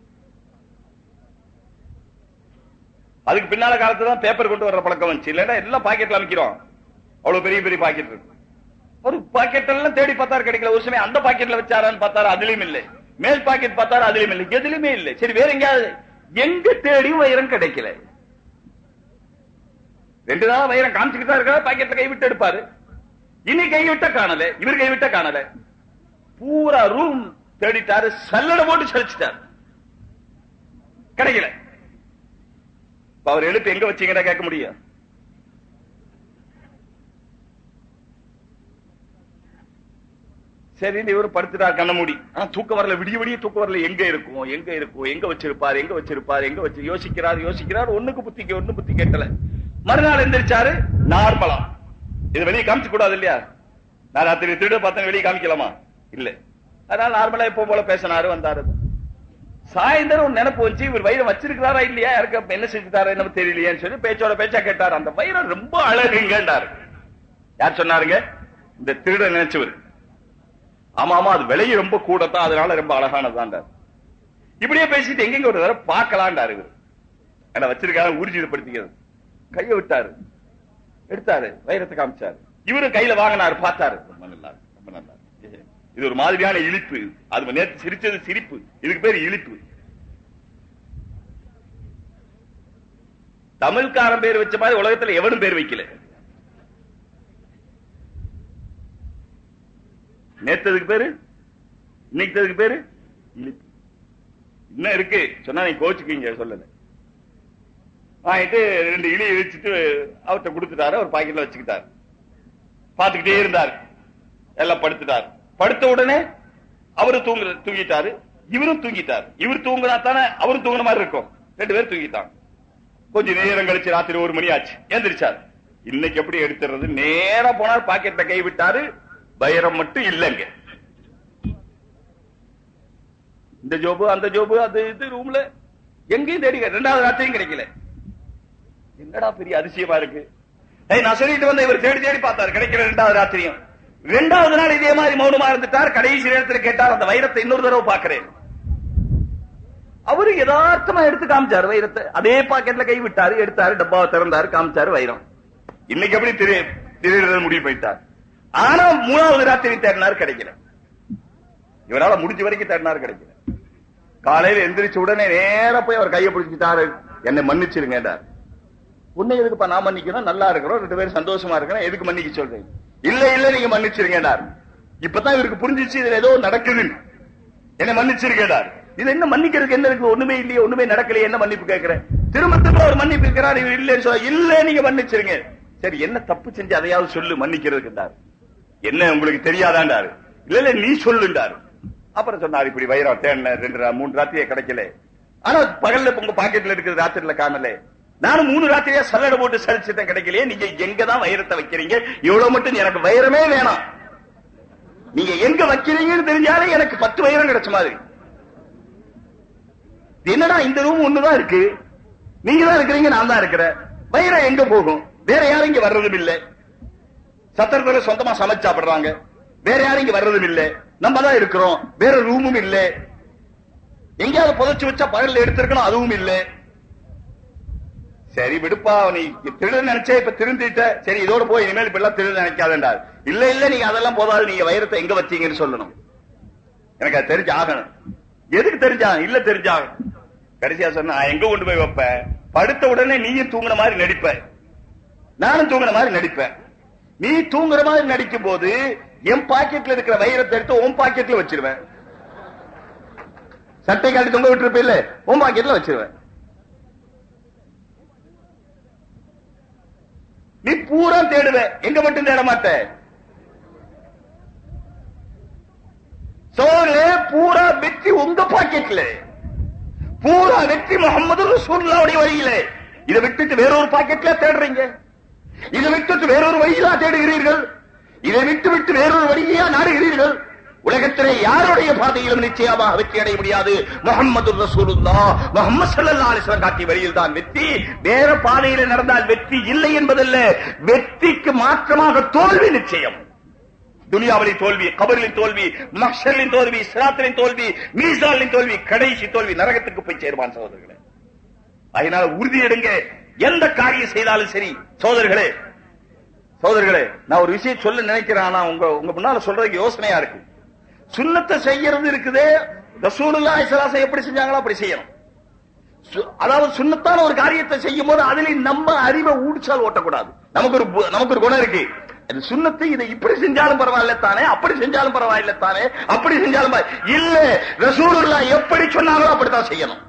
அதுக்கு பின்னால காலத்துல தான் பேப்பர் கொண்டு வர்ற பழக்கம் வந்துச்சு இல்லன்னா எல்லாம் பாக்கெட்ல அமைக்கிறோம் அவ்வளவு பெரிய பெரிய பாக்கெட் இருக்கு ஒரு பாக்கெட் எல்லாம் தேடி பார்த்தாரு கிடைக்கல ஒரு சமயம் அந்த பாக்கெட்ல வச்சாரான்னு பார்த்தாரு அதுலயும் இல்லை மேல் பாக்கெட் பார்த்தாரு அதுலயும் இல்லை எதுலயுமே இல்லை சரி வேற எங்கேயாவது எங்க தேடியும் வைரம் கிடைக்கல ரெண்டு நாளா வைரம் காமிச்சுக்கிட்டு தான் இருக்கா பாக்கெட்ல கைவிட்டு எடுப்பாரு இனி கைவிட்ட காணல இவர் கைவிட்ட காணல பூரா ரூம் தேடிட்டாரு சல்லடை போட்டு சரிச்சிட்டாரு கிடைக்கல இப்ப அவர் எழுத்து எங்க வச்சீங்கன்னா கேட்க முடியும் சரி இவர் படுத்துட்டார் கண்ண மூடி ஆனா தூக்கம் வரல விடிய விடிய தூக்கம் வரல எங்க இருக்கும் எங்க இருக்கும் எங்க வச்சிருப்பார் எங்க வச்சிருப்பார் எங்க வச்சு யோசிக்கிறார் யோசிக்கிறார் ஒண்ணுக்கு புத்திக்கு ஒண்ணு புத்தி கேட்டல மறுநாள் எந்திரிச்சாரு நார்மலா இது வெளியே காமிச்சு கூடாது இல்லையா நான் ராத்திரி திருட பார்த்தேன் வெளியே காமிக்கலாமா இல்ல அதனால நார்மலா எப்போ போல பேசினாரு வந்தாரு சாயந்தரம் ஒரு நினைப்பு வச்சு இவர் வைரம் வச்சிருக்கிறாரா இல்லையா யாருக்கு என்ன செஞ்சுட்டாரா என்ன தெரியலையேன்னு சொல்லி பேச்சோட பேச்சா கேட்டாரு அந்த வைரம் ரொம்ப அழகுங்கன்றாரு யார் சொன்னாருங்க இந்த திருட நினைச்சவர் ஆமா ஆமா அது விலை ரொம்ப கூடத்தான் அதனால ரொம்ப அழகானதான்டார் இப்படியே பேசிட்டு எங்கெங்க ஒரு தடவை பார்க்கலான்டாரு இவர் என்ன வச்சிருக்காரு ஊர்ஜிதப்படுத்திக்கிறது கையை விட்டாரு எடுத்தாரு வைரத்தை காமிச்சாரு இவரும் கையில வாங்கினாரு பார்த்தாரு ரொம்ப நல்லா இருக்கு, ரொம்ப நல்லா இருக்கு. இது ஒரு மாதிரியான இழிப்பு அது நேற்று சிரிச்சது சிரிப்பு இதுக்கு பேர் இழிப்பு தமிழ்காரன் பேர் வச்ச மாதிரி உலகத்துல எவனும் பேர் வைக்கல நேத்ததுக்கு பேரு இன்னைக்கு பேரு இழிப்பு இன்னும் இருக்கு சொன்னா நீ கோச்சுக்கீங்க சொல்லல வாங்கிட்டு ரெண்டு இலி இழிச்சிட்டு அவர்கிட்ட கொடுத்துட்டாரு ஒரு பாக்கெட்ல வச்சுக்கிட்டாரு பாத்துக்கிட்டே இருந்தார் எல்லாம் படுத்துட்டார் படுத்த உடனே அவரு தூங்கு தூங்கிட்டாரு இவரும் தூங்கிட்டார் இவர் தூங்கினா தானே அவரும் தூங்குன மாதிரி இருக்கும் ரெண்டு பேரும் தூங்கிட்டாங்க கொஞ்ச நேரம் கழிச்சு ராத்திரி ஒரு மணி ஆச்சு எந்திரிச்சார் இன்னைக்கு எப்படி எடுத்துறது நேரா போனார் பாக்கெட்ல கை விட்டாரு வைரம் மட்டும் இல்லைங்க இந்த ஜோபு அந்த ஜோபு அது இது ரூம்ல எங்கேயும் தேடி ரெண்டாவது ராத்திரியும் கிடைக்கல என்னடா பெரிய அதிசயமா இருக்கு ஏய், நான் சொல்லிட்டு வந்த இவர் தேடி தேடி பார்த்தாரு கிடைக்கல ரெண்டாவது ராத்திரியும் ரெண்டாவது நாள் இதே மாதிரி மௌனமா இருந்துட்டார் கடைசி நேரத்தில் கேட்டார் அந்த வைரத்தை இன்னொரு தடவை பார்க்கிறேன் அவரு யதார்த்தமா எடுத்து காமிச்சாரு வைரத்தை அதே பாக்கெட்ல கை விட்டாரு எடுத்தாரு டப்பாவை திறந்தாரு காமிச்சாரு வைரம் இன்னைக்கு எப்படி திரு திருடுறது முடிவு போயிட்டார் ஆனா மூணாவது ராத்திரி தேடினாரு கிடைக்கல இவரால முடிஞ்ச வரைக்கும் தேடினாரு கிடைக்கல காலையில எந்திரிச்ச உடனே நேரா போய் அவர் கையை பிடிச்சிட்டாரு என்னை மன்னிச்சிருங்கடார் உன்னை எதுக்குப்பா நான் மன்னிக்கணும் நல்லா இருக்கிறோம் ரெண்டு பேரும் சந்தோஷமா இருக்கிறோம் எதுக்கு மன்னிக்க சொல்றீங்க இல்ல இல்ல நீங்க மன்னிச்சிருங்கடார் இப்பதான் இவருக்கு புரிஞ்சிச்சு இதுல ஏதோ நடக்குது என்ன மன்னிச்சிருக்கேடார் இது என்ன மன்னிக்கிறதுக்கு என்ன இருக்கு ஒண்ணுமே இல்லையே ஒண்ணுமே நடக்கலையே என்ன மன்னிப்பு கேட்கிறேன் திரும்ப திரும்ப ஒரு மன்னிப்பு இருக்கிறார் இவர் இல்லைன்னு சொல்ல இல்ல நீங்க மன்னிச்சிருங்க சரி என்ன தப்பு செஞ்சு அதையாவது சொல்லு மன்னிக்கிறதுக்குண்டார் என்ன உங்களுக்கு தெரியாதாண்டாரு இல்ல இல்ல நீ சொல்லுண்டாரு அப்புறம் சொன்னார் இப்படி வைரம் தேடின ரெண்டு ரா- மூணு ராத்திரியே கிடைக்கல ஆனா பகல்ல உங்க பாக்கெட்ல இருக்கிறது ராத்திரில காணல நானும் மூணு ராத்திரியா சல்லடை போட்டு சரிச்சிட்டேன் கிடைக்கலையே நீங்க எங்க தான் வைரத்தை வைக்கிறீங்க இவ்வளவு மட்டும் எனக்கு வைரமே வேணாம் நீங்க எங்க வைக்கிறீங்கன்னு தெரிஞ்சாலே எனக்கு பத்து வைரம் கிடைச்ச மாதிரி என்னடா இந்த ரூம் ஒண்ணுதான் இருக்கு நீங்க தான் இருக்கிறீங்க நான் தான் இருக்கிறேன் வைரம் எங்க போகும் வேற யாரும் இங்க வர்றதும் இல்ல சத்திரத்துல சொந்தமா சமைச்சு சாப்பிடுறாங்க வேற யாரும் இங்க வர்றதும் இல்ல நம்ம தான் இருக்கிறோம் வேற ரூமும் இல்ல எங்கேயாவது புதைச்சு வச்சா பகல்ல எடுத்திருக்கணும் அதுவும் இல்ல சரி விடுப்பா நீ திருட நினைச்சே இப்ப திருந்திட்ட சரி இதோட போய் இனிமேல் இப்ப எல்லாம் திருட நினைக்காதண்டார் இல்ல இல்ல நீங்க அதெல்லாம் போதாது நீங்க வைரத்தை எங்க வச்சீங்கன்னு சொல்லணும் எனக்கு அது தெரிஞ்சு ஆகணும் எதுக்கு தெரிஞ்சா இல்ல தெரிஞ்சாகணும் கடைசியா சொன்னா "நான் எங்க கொண்டு போய் வைப்பேன் படுத்த உடனே நீயும் தூங்குன மாதிரி நடிப்ப நானும் தூங்குன மாதிரி நடிப்பேன் நீ தூங்குற மாதிரி நடிக்கும் போது என் பாக்கெட்ல இருக்கிற வைரத்தை எடுத்து உன் பாக்கெட்ல வச்சிருவேன் சட்டை காட்டி தொங்க விட்டுருப்ப இல்ல உன் பாக்கெட்ல வச்சிருவேன் நீ பூரா தேடுவ எங்க மட்டும் தேட மாட்ட சோழே பூரா வெற்றி உங்க பாக்கெட்ல பூரா வெற்றி முகமது ரசூலுல்லாவுடைய வழியில இதை விட்டுட்டு வேறொரு பாக்கெட்ல தேடுறீங்க இதை விட்டுட்டு வேறொரு வழியிலா தேடுகிறீர்கள் இதை விட்டு விட்டு வேறொரு வழியா நாடுகிறீர்கள் உலகத்திலே யாருடைய பாதையிலும் நிச்சயமாக வெற்றி அடைய முடியாது முகமது ரசூலுல்லா முகமது ஸல்லல்லாஹு அலைஹி வஸல்லம் காட்டிய வழியில் தான் வெற்றி வேற பாதையில நடந்தால் வெற்றி இல்லை என்பதல்ல வெற்றிக்கு மாற்றமாக தோல்வி நிச்சயம் துனியாவிலின் தோல்வி கபரிலின் தோல்வி மஹ்ஷரின் தோல்வி சிராத்திலின் தோல்வி மீசாலின் தோல்வி கடைசி தோல்வி நரகத்துக்கு போய் சேருவான் சகோதரர்களே அதனால உறுதி எடுங்க எந்த காரியம் செய்தாலும் சரி சோதர்களே சோதர்களே நான் ஒரு விஷயம் சொல்ல நினைக்கிறேன் ஆனா உங்க உங்க முன்னால சொல்றதுக்கு யோசனையா இருக்கு சுண்ணத்தை செய்யறது இருக்குது ரசூலுல்லாஹி ஸல்லல்லாஹு அலைஹி எப்படி செஞ்சாங்களோ அப்படி செய்யணும் சு- அதாவது சுண்ணத்தான ஒரு காரியத்தை செய்யும் போது அதுல நம்ம அறிவை ஊடிச்சால் ஓட்டக்கூடாது நமக்கு ஒரு பு- நமக்கு ஒரு குணம் இருக்கு அது சுண்ணத்தை இதை இப்படி செஞ்சாலும் பரவாயில்ல தானே அப்படி செஞ்சாலும் பரவாயில்ல தானே அப்படி செஞ்சாலும் பரவா- இல்ல ரசூலுல்லாஹ் எப்படி சொன்னாங்களோ அப்படித்தான் செய்யணும்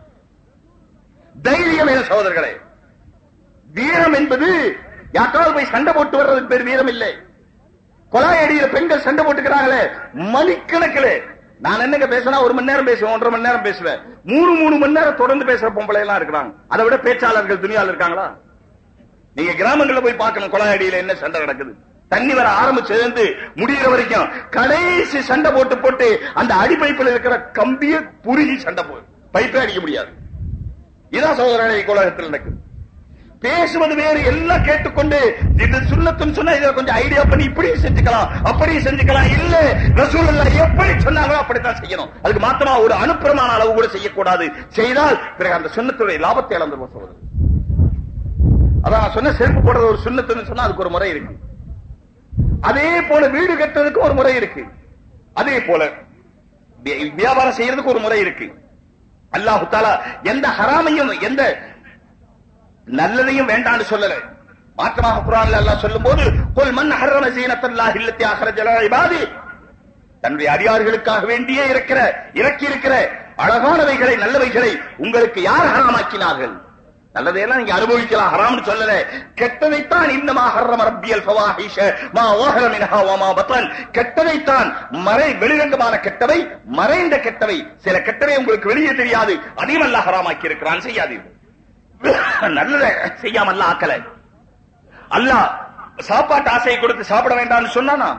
தைரியம் என சகோதரர்களே வீரம் என்பது யாருக்காவது போய் சண்டை போட்டு வர்றதுக்கு பேர் வீரம் இல்லை கொலாய் அடியில பெண்கள் சண்டை போட்டுக்கிறாங்களே மணிக்கணக்கில் நான் என்னங்க பேசினா ஒரு மணி நேரம் பேசுவேன் ஒன்றரை மணி நேரம் பேசுவேன் மூணு மூணு மணி நேரம் தொடர்ந்து பேசுற பொம்பளை எல்லாம் இருக்கிறாங்க அதை விட பேச்சாளர்கள் துணியால இருக்காங்களா நீங்க கிராமங்கள்ல போய் பார்க்கணும் கொலாய் அடியில என்ன சண்டை நடக்குது தண்ணி வர ஆரம்பிச்சது முடியிற வரைக்கும் கடைசி சண்டை போட்டு போட்டு அந்த அடிப்பைப்பில் இருக்கிற கம்பிய புருகி சண்டை போ பைப்பே அடிக்க முடியாது இதான் சகோதரனை உலகத்தில் நடக்குது பேசுவது வேறு எல்லாம் கேட்டுக்கொண்டு இது சுண்ணத்துன்னு சொன்னா இதை கொஞ்சம் ஐடியா பண்ணி இப்படி செஞ்சுக்கலாம் அப்படி செஞ்சுக்கலாம் இல்ல ரசூலுல்லாஹ் எப்படி சொன்னாங்களோ அப்படித்தான் செய்யணும் அதுக்கு மாத்தமா ஒரு அனுப்புறமான அளவு கூட செய்யக்கூடாது செய்தால் பிறகு அந்த சுண்ணத்துடைய லாபத்தை இழந்துருவோம் சகோதரர் அதான் நான் சொன்ன செருப்பு போடுறது ஒரு சுண்ணத்துன்னு சொன்னா அதுக்கு ஒரு முறை இருக்கு அதே போல வீடு கட்டுறதுக்கு ஒரு முறை இருக்கு அதே போல வி- வியாபாரம் செய்யறதுக்கு ஒரு முறை இருக்கு அல்லாஹு தாலா எந்த ஹராமையும் எந்த நல்லதையும் வேண்டாம்னு சொல்லல மாற்றமாக குரான்ல அல்லாஹ் சொல்லும்போது கொல் மன் ஹர்ரம ஜீனத்தல்லாஹ் இல்லத்தி அஹ்ரஜ இபாதி தன்னுடைய அடியார்களுக்காக வேண்டியே இருக்கிற இறக்கி இருக்கிற அழகானவைகளை நல்லவைகளை உங்களுக்கு யார் ஹராமாக்கினார்கள் நல்லதையெல்லாம் நீங்க அனுபவிக்கலாம் ஹராம்னு சொல்லல கெட்டதைத்தான் இன்னமா ஹர்ரம ரப்பியல் ஃபவாஹிஷ மா வாஹர மின்ஹா வ மா பத்தன் கெட்டதைத்தான் மறை வெளிரங்கமான கெட்டவை மறைந்த கெட்டவை சில கெட்டவை உங்களுக்கு வெளியே தெரியாது அதையும் அல்லாஹ் ஹராமாக்கி இருக்கிறான் செய்யாதீர்கள் நல்லதை செய்யாம அல்லாஹ் ஆக்கல அல்லாஹ் சாப்பாட்டு ஆசையை கொடுத்து சாப்பிட வேண்டாம்னு சொன்னானா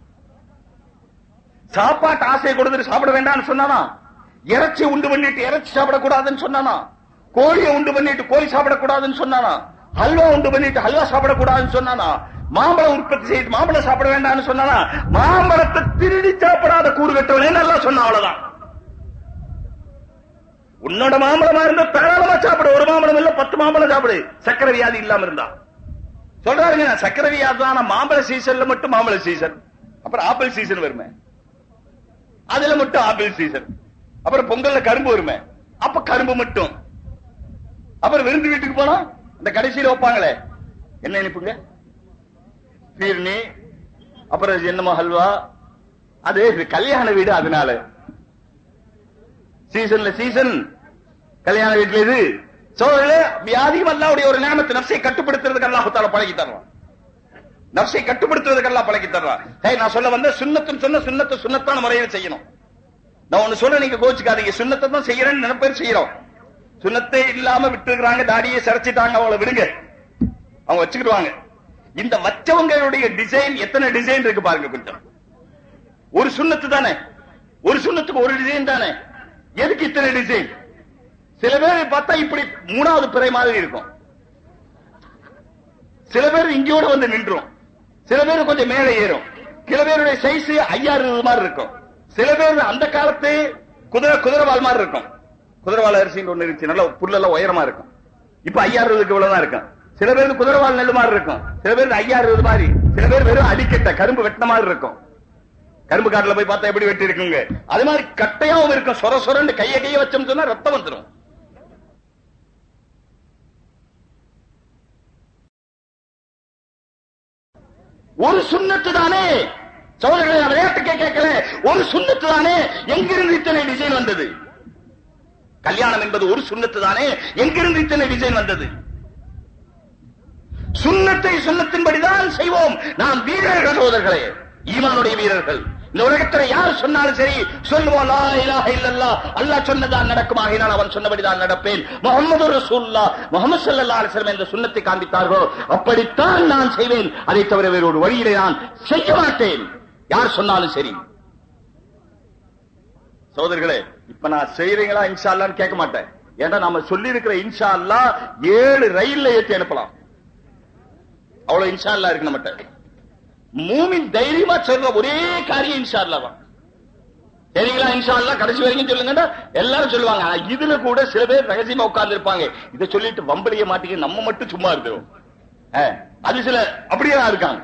சாப்பாட்டு ஆசையை கொடுத்துட்டு சாப்பிட வேண்டாம்னு சொன்னானா இறைச்சி உண்டு பண்ணிட்டு இறைச்சி சாப்பிடக்கூடாதுன்னு சொன்னானா கோழியை உண்டு பண்ணிட்டு கோழி சாப்பிடக்கூடாதுன்னு சொன்னானா ஹல்வா உண்டு பண்ணிட்டு ஹல்வா சாப்பிடக்கூடாதுன்னு சொன்னானா மாம்பழம் உற்பத்தி செய்து மாம்பழம் சாப்பிட வேண்டாம்னு சொன்னானா மாம்பழத்தை திருடி சாப்பிடாத கூறு கட்டவனே நல்லா சொன்னா அவ்வளவுதான் உன்னோட மாம்பழமா இருந்தா தாராளமா சாப்பிடு ஒரு மாம்பழம் இல்ல பத்து மாம்பழம் சாப்பிடு சக்கரை வியாதி இல்லாம இருந்தா சொல்றாருங்க நான் சக்கரை வியாதி தான் ஆனா மாம்பழ சீசன்ல மட்டும் மாம்பழ சீசன் அப்புறம் ஆப்பிள் சீசன் வருமே அதுல மட்டும் ஆப்பிள் சீசன் அப்புறம் பொங்கல்ல கரும்பு வருமே அப்ப கரும்பு மட்டும் அப்புறம் விருந்து வீட்டுக்கு போனா இந்த கடைசியில வைப்பாங்களே என்ன இனிப்புங்க பீர்னி அப்புறம் என்னமோ ஹல்வா அது கல்யாண வீடு அதனால சீசன்ல சீசன் கல்யாண வீட்டுல இது சோழர்களே வியாதியும் அல்லாவுடைய ஒரு நேமத்தை நப்சை கட்டுப்படுத்துறதுக்கு அல்லாஹ் தால பழகி தருவான் நப்சை கட்டுப்படுத்துறதுக்கு அல்லாஹ் பழகி தருவான் ஹே நான் சொல்ல வந்த சுண்ணத்துன்னு சொன்ன சுண்ணத்தை சுண்ணத்தான முறையில் செய்யணும் நான் ஒண்ணு சொல்ல நீங்க கோச்சுக்காதீங்க சுண்ணத்தை தான் செய்யறேன்னு நினைப்பேர் செய்யறோம் சுண்ணத்தே இல்லாம விட்டுருக்காங்க தாடியை சரிச்சிட்டாங்க அவங்கள விடுங்க அவங்க வச்சுக்கிடுவாங்க இந்த வச்சவங்களுடைய டிசைன் எத்தனை டிசைன் இருக்கு பாருங்க கொஞ்சம் ஒரு சுண்ணத்து தானே ஒரு சுண்ணத்துக்கு ஒரு டிசைன் தானே எதுக்கு இத்தனை டிசைன் சில பேர் பார்த்தா இப்படி மூணாவது பிறை மாதிரி இருக்கும் சில பேர் இங்கோட வந்து நின்றும் சில பேர் கொஞ்சம் மேலே ஏறும் சில பேருடைய சைஸ் ஐயாறு மாதிரி இருக்கும் சில பேர் அந்த காலத்து குதிரை குதிரைவால் மாதிரி இருக்கும் குதிரைவால் அரிசின்னு ஒண்ணு இருந்துச்சு நல்லா புல்லெல்லாம் உயரமா இருக்கும் இப்ப ஐயாறுக்கு இவ்வளவுதான் இருக்கும் சில பேருக்கு குதிரைவால் நெல் மாதிரி இருக்கும் சில பேருக்கு ஐயாறு மாதிரி சில பேர் வெறும் அடிக்கட்ட கரும்பு வெட்டின மாதிரி இருக்கும் கரும்பு காட்டுல போய் பார்த்தா எப்படி வெட்டி இருக்குங்க அது மாதிரி கட்டையாவும் இருக்கும் சொர சொரன்னு கைய கைய வச்சோம்னு சொன்னா ரத்தம் வந்துடும் ஒரு சுண்ணத்து தானே சோழர்களை நான் விளையாட்டுக்கே கேட்கல ஒரு சுண்ணத்து தானே எங்கிருந்து இத்தனை டிசைன் வந்தது கல்யாணம் என்பது ஒரு சுண்ணத்து தானே எங்கிருந்து இத்தனை டிசைன் வந்தது சுண்ணத்தை சுண்ணத்தின்படிதான் செய்வோம் நாம் வீரர்கள் சோதர்களே ஈமானுடைய வீரர்கள் இந்த உலகத்துல யார் சொன்னாலும் சரி சொல்லுவோம் லா இலாஹ இல்லல்லாஹ் அல்லாஹ் சொன்னதான் நடக்கும் ஆகினால் அவன் சொன்னபடிதான் நடப்பேன் முகமது ரசூல்லா முகமது ஸல்லல்லாஹு அலைஹி வஸல்லம் என்ற சுண்ணத்தை காண்பித்தார்களோ அப்படித்தான் நான் செய்வேன் அதை தவிர வேறு ஒரு வழியிலே நான் செய்ய மாட்டேன் யார் சொன்னாலும் சரி சகோதரர்களே இப்ப நான் செய்யறீங்களா இன்ஷா அல்லான்னு கேட்க மாட்டேன் ஏன்னா நம்ம சொல்லி இருக்கிற இன்ஷா அல்லா ஏழு ரயில்ல ஏற்றி அனுப்பலாம் அவ்வளவு இன்ஷா அல்லா இருக்கு நம்மகிட்ட மூமின் தைரியமா சொல்ற ஒரே காரியம் இன்ஷா அல்லா தான் சரிங்களா இன்ஷா அல்லா கடைசி வரைக்கும் சொல்லுங்க எல்லாரும் சொல்லுவாங்க ஆனா இதுல கூட சில பேர் ரகசியமா உட்கார்ந்து இருப்பாங்க இதை சொல்லிட்டு வம்படிய மாட்டீங்க நம்ம மட்டும் சும்மா இருக்கிறோம் ஆ, அது சில அப்படியே தான் இருக்காங்க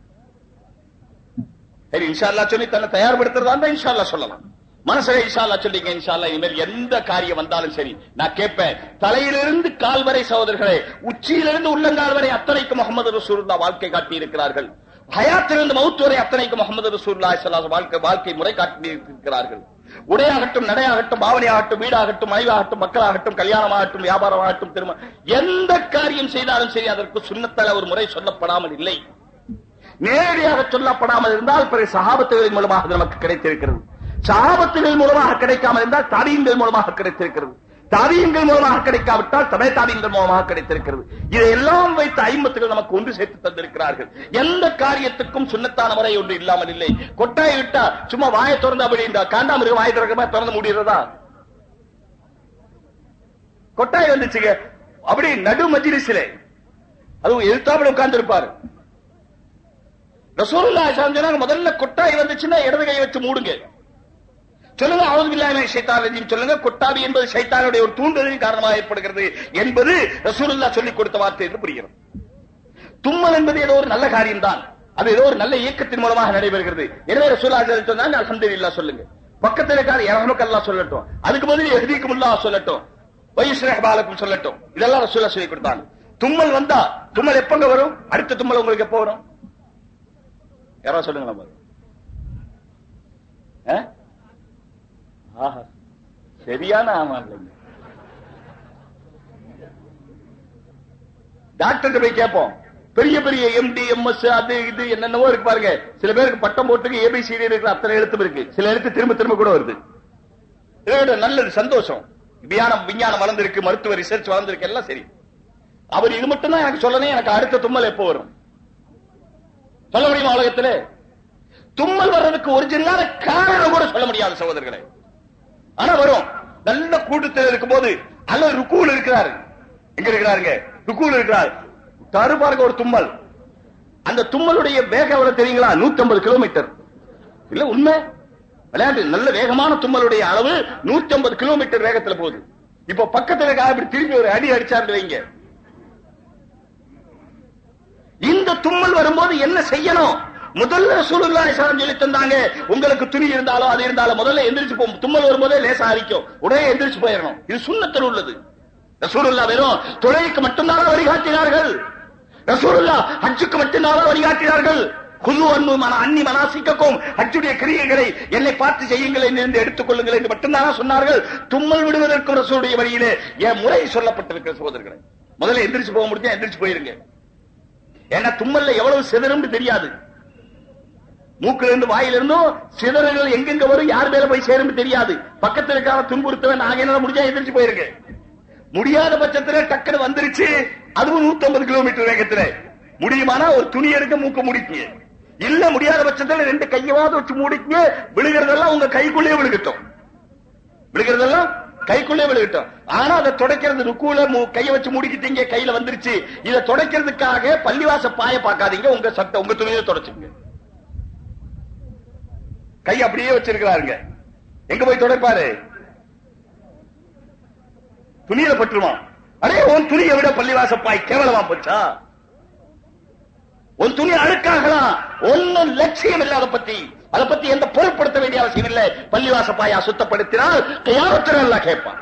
சரி இன்ஷா அல்லா சொல்லி தன்னை தயார்படுத்துறதா இருந்தா இன்ஷா அல்லா சொல்லலாம் மனசுல இன்ஷா அல்லா சொல்லிங்க இன்ஷா அல்லா இனிமேல் எந்த காரியம் வந்தாலும் சரி நான் கேட்பேன் தலையிலிருந்து கால் வரை சகோதரர்களே உச்சியிலிருந்து உள்ளங்கால் வரை அத்தனைக்கு முகமது ரசூலுல்லாஹ் வாழ்க்கை காட்டி இருக்கிறார்கள் ஹயாத்திலிருந்து மவுத் வரை அத்தனைக்கு முகமது ரசூலுல்லாஹி ஸல்லல்லாஹு அலைஹி வாழ்க்கை வாழ்க்கை முறை காட்டி இருக்கிறார்கள் உடையாகட்டும் நடையாகட்டும் பாவனையாகட்டும் வீடாகட்டும் மனைவாகட்டும் மக்களாகட்டும் கல்யாணமாகட்டும் வியாபாரமாகட்டும் திரும்ப எந்த காரியம் செய்தாலும் சரி அதற்கு சுண்ணத்தால் ஒரு முறை சொல்லப்படாமல் இல்லை நேரடியாக சொல்லப்படாமல் இருந்தால் பிறகு சகாபத்துகளின் மூலமாக அது நமக்கு கிடைத்திருக்கிறது சகாபத்துகள் மூலமாக கிடைக்காமல் இருந்தால் தாபியங்கள் மூலமாக கிடைத்திருக்கிறது தாபியங்கள் மூலமாக கிடைக்காவிட்டால் தலை தாபியங்கள் மூலமாக கிடைத்திருக்கிறது இதையெல்லாம் வைத்து ஐம்பத்துகள் நமக்கு ஒன்று சேர்த்து தந்திருக்கிறார்கள் எந்த காரியத்துக்கும் சுண்ணத்தான முறை ஒன்று இல்லாமல் இல்லை கொட்டாய் விட்டா சும்மா வாயை திறந்து அப்படி இந்த காண்டாமிருகம் வாயை திறக்கமா திறந்து முடிகிறதா கொட்டாய் வந்துச்சுங்க அப்படி நடு மஜ்லிஸிலே அதுவும் எழுத்தாப்புல உட்கார்ந்து இருப்பாரு ரசூலுல்லாஹி ஸல்லல்லாஹு அலைஹி வஸல்லம் முதல்ல கொட்டாய் வந்துச்சுன்னா இடது கை வச்சு மூடுங்க சொல்லுங்க அவுது பில்லாஹி ஷைத்தான் ரஜீம் சொல்லுங்க கொட்டாவி என்பது ஷைத்தானுடைய ஒரு தூண்டுதலின் காரணமாக ஏற்படுகிறது என்பது ரசூலுல்லாஹ் சொல்லிக் கொடுத்த வார்த்தை என்று புரிகிறது தும்மல் என்பது ஏதோ ஒரு நல்ல காரியம் தான் அது ஏதோ ஒரு நல்ல இயக்கத்தின் மூலமாக நடைபெறுகிறது எனவே ரசூலுல்லாஹி ஸல்லல்லாஹு அலைஹி வஸல்லம் அல்ஹம்துலில்லாஹ் சொல்லுங்க பக்கத்துல இருக்காரு இரஹமுக்கு அல்லாஹ் சொல்லட்டும் அதுக்கு பதில் எஹ்தீக்கும் அல்லாஹ் சொல்லட்டும் வயுஸ்ரஹ் பாலக்கும் சொல்லட்டும் இதெல்லாம் ரசூலுல்லாஹ் சொல்லி கொடுத்தாங்க தும்மல் வந்தா தும்மல் எப்பங்க வரும் அடுத்த தும்மல் உங்களுக்கு எப்போ வரும் யாராவது சொல்லுங்களா பாரு. ஆ? ஆஹா சரியான ஆமா இல்லைங்க டாக்டர் போய் கேட்போம் பெரிய பெரிய எம்டி எம்எஸ் அது இது என்னென்னவோ இருக்கு பாருங்க சில பேருக்கு பட்டம் போட்டு ஏபிசிடி இருக்கிற அத்தனை எழுத்தும் இருக்கு சில எழுத்து திரும்ப திரும்ப கூட வருது இதோட நல்லது சந்தோஷம் விஞ்ஞானம் விஞ்ஞானம் வளர்ந்திருக்கு மருத்துவ ரிசர்ச் வளர்ந்திருக்கு எல்லாம் சரி அவர் இது மட்டும் தான் எனக்கு சொல்லணும் எனக்கு அடுத்த தும்மல் எப்போ வரும் சொல்ல முடியுமா உலகத்திலே தும்மல் வர்றதுக்கு ஒரிஜினலான காரணம் கூட சொல்ல முடியாது சகோதரர்களே ஆனா வரும் நல்ல கூட்டத்தில் இருக்கும்போது அல்ல ருக்கூல் இருக்கிறாரு எங்க இருக்கிறாருங்க ருக்கூல் இருக்கிறார் தரு பாருங்க ஒரு தும்மல் அந்த தும்மலுடைய வேகம் எவ்வளவு தெரியுங்களா 150 கிலோமீட்டர் இல்ல உண்மை விளையாட்டு நல்ல வேகமான தும்மலுடைய அளவு 150 கிலோமீட்டர் வேகத்துல போகுது இப்ப பக்கத்துல இருக்க இப்படி திரும்பி ஒரு அடி அடிச்சாரு வைங்க இந்த தும்மல் வரும்போது என்ன செய்யணும் முதல்ல ரசூலுல்லாஹி ஸல்லல்லாஹு அலைஹி சொல்லி தந்தாங்க உங்களுக்கு துணி இருந்தாலும் அது இருந்தாலும் முதல்ல எந்திரிச்சு போ தும்மல் வரும்போதே லேசா அரிக்கும் உடனே எந்திரிச்சு போயிடணும் இது சுண்ணத்தில் உள்ளது ரசூலுல்லாஹ் வெறும் தொழிலுக்கு மட்டும்தான் வழிகாட்டினார்கள் ரசூலுல்லாஹ் ஹஜ்ஜுக்கு மட்டும்தான் வழிகாட்டினார்கள் குழு அன்பு மன அன்னி மனாசிக்கும் ஹஜ்ஜுடைய கிரியைகளை என்னை பார்த்து செய்யுங்கள் என்று எடுத்துக் கொள்ளுங்கள் என்று மட்டும்தானா சொன்னார்கள் தும்மல் விடுவதற்கும் ரசூலுடைய வழியிலே என் முறை சொல்லப்பட்டிருக்கிற சகோதரர்களை முதல்ல எந்திரிச்சு போக முடிஞ்சா எந்திரிச்சு போயிருங்க ஏன்னா தும்மல்ல எவ்வளவு சிதறும்னு தெரியாது மூக்குல இருந்து வாயில இருந்தும் சிதறல்கள் எங்கெங்க வரும் யார் மேல போய் சேரும் தெரியாது பக்கத்துல இருக்கான துன்புறுத்தவன் ஆகையினால முடிஞ்சா எந்திரிச்சு போயிருங்க முடியாத பட்சத்துல டக்குனு வந்துருச்சு அதுவும் 150 கிலோமீட்டர் வேகத்துல முடியுமானா ஒரு துணி எடுக்க மூக்க முடிக்கீங்க இல்ல முடியாத பட்சத்துல ரெண்டு கையவாவது வச்சு மூடிக்கீங்க விழுகிறதெல்லாம் உங்க கைக்குள்ளேயே விழுகட்டும் விழுகிறதெல்லாம் கைக்குள்ளே விழுகட்டும் ஆனா அதை தொடக்கிறது ருக்குல மு- கைய வச்சு முடிக்கிட்டீங்க கையில வந்துருச்சு இதை தொடக்கிறதுக்காக பள்ளிவாச பாய பார்க்காதீங்க உங்க சட்டை உங்க துணியை தொடச்சுங்க கை அப்படியே வச்சிருக்கிறாருங்க எங்க போய் தொடப்பாரு துணியில பட்டுருமா அடே உன் துணியை விட பள்ளிவாச பாய் கேவலமா போச்சா உன் துணி அழுக்காகலாம் ஒன்னும் லட்சியம் இல்ல அதை பத்தி அதை பத்தி எந்த பொருட்படுத்த வேண்டிய அவசியம் இல்லை பள்ளிவாச பாயா சுத்தப்படுத்தினால் கையாளத்தில் நல்லா கேட்பான்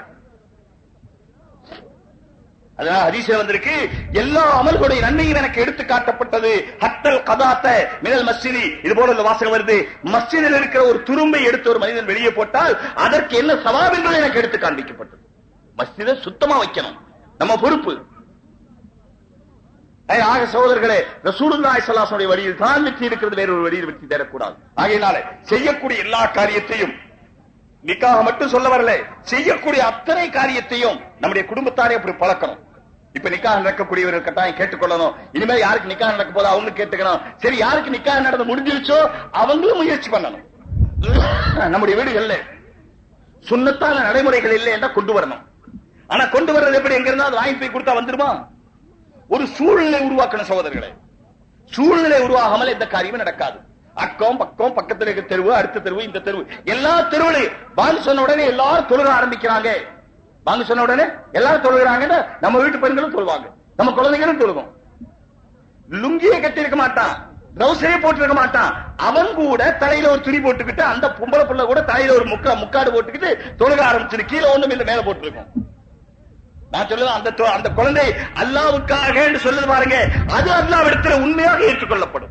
அதனால ஹதீஸ்ல வந்திருக்கு எல்லா அமல்களுடைய நன்மையும் எனக்கு எடுத்து காட்டப்பட்டது ஹத்தல் கதாத்த மினல் மஸ்ஜிதி இது போல உள்ள வாசகம் வருது மஸ்ஜிதில் இருக்கிற ஒரு துரும்பை எடுத்து ஒரு மனிதன் வெளியே போட்டால் அதற்கு என்ன சவாப் என்பது எனக்கு எடுத்து காண்பிக்கப்பட்டது மஸ்ஜிதை சுத்தமா வைக்கணும் நம்ம பொறுப்பு ஏய், ஆக சகோதரர்களே ரசூலுல்லாஹி ஸல்லல்லாஹு அலைஹி வழியில் தான் வெற்றி இருக்கிறது வேறொரு வழியில் வெற்றி தேடக்கூடாது ஆகையினால செய்யக்கூடிய எல்லா காரியத்தையும் நிக்காக மட்டும் சொல்ல வரல செய்யக்கூடிய அத்தனை காரியத்தையும் நம்முடைய குடும்பத்தாரே அப்படி பழக்கணும் இப்ப நிக்காக நடக்கக்கூடியவர்கள் கட்டாயம் கேட்டுக்கொள்ளணும் இனிமேல் யாருக்கு நிக்காக நடக்க போதோ அவங்களும் கேட்டுக்கணும் சரி யாருக்கு நிக்காக நடந்து முடிஞ்சிருச்சோ அவங்களும் முயற்சி பண்ணணும் நம்முடைய வீடுகள்ல சுண்ணத்தான நடைமுறைகள் இல்லை என்றா கொண்டு வரணும் ஆனா கொண்டு வர்றது எப்படி எங்க இருந்தா வாங்கி போய் கொடுத்தா வந்துருமா ஒரு சூழ்நிலை உருவாக்கணும் சகோதரர்களே சூழ்நிலை உருவாகாமல் எந்த காரியமும் நடக்காது அக்கம் பக்கம் பக்கத்துல இருக்க தெருவு அடுத்த தெருவு இந்த தெருவு எல்லா தெருவுலையும் வாங்க சொன்ன உடனே எல்லாரும் தொழுக ஆரம்பிக்கிறாங்க வாங்க சொன்ன உடனே எல்லாரும் தொழுகிறாங்கன்னா நம்ம வீட்டு பெண்களும் தொழுவாங்க நம்ம குழந்தைகளும் தொழுவோம் லுங்கியை கட்டி இருக்க மாட்டான் ட்ரௌசரே போட்டிருக்க மாட்டான் அவன் கூட தலையில ஒரு துணி போட்டுக்கிட்டு அந்த பொம்பளை புள்ள கூட தலையில ஒரு முக்கா முக்காடு போட்டுக்கிட்டு தொழுக ஆரம்பிச்சிரு கீழே ஒண்ணும் இல்ல மேல போட்டிருக்கோம் நான் சொல்லுவேன் அந்த தொ- அந்த குழந்தை அல்லாவுக்காக என்று சொல்லுது பாருங்க அது அல்லாவிடத்தில் உண்மையாக ஏற்றுக்கொள்ளப்படும்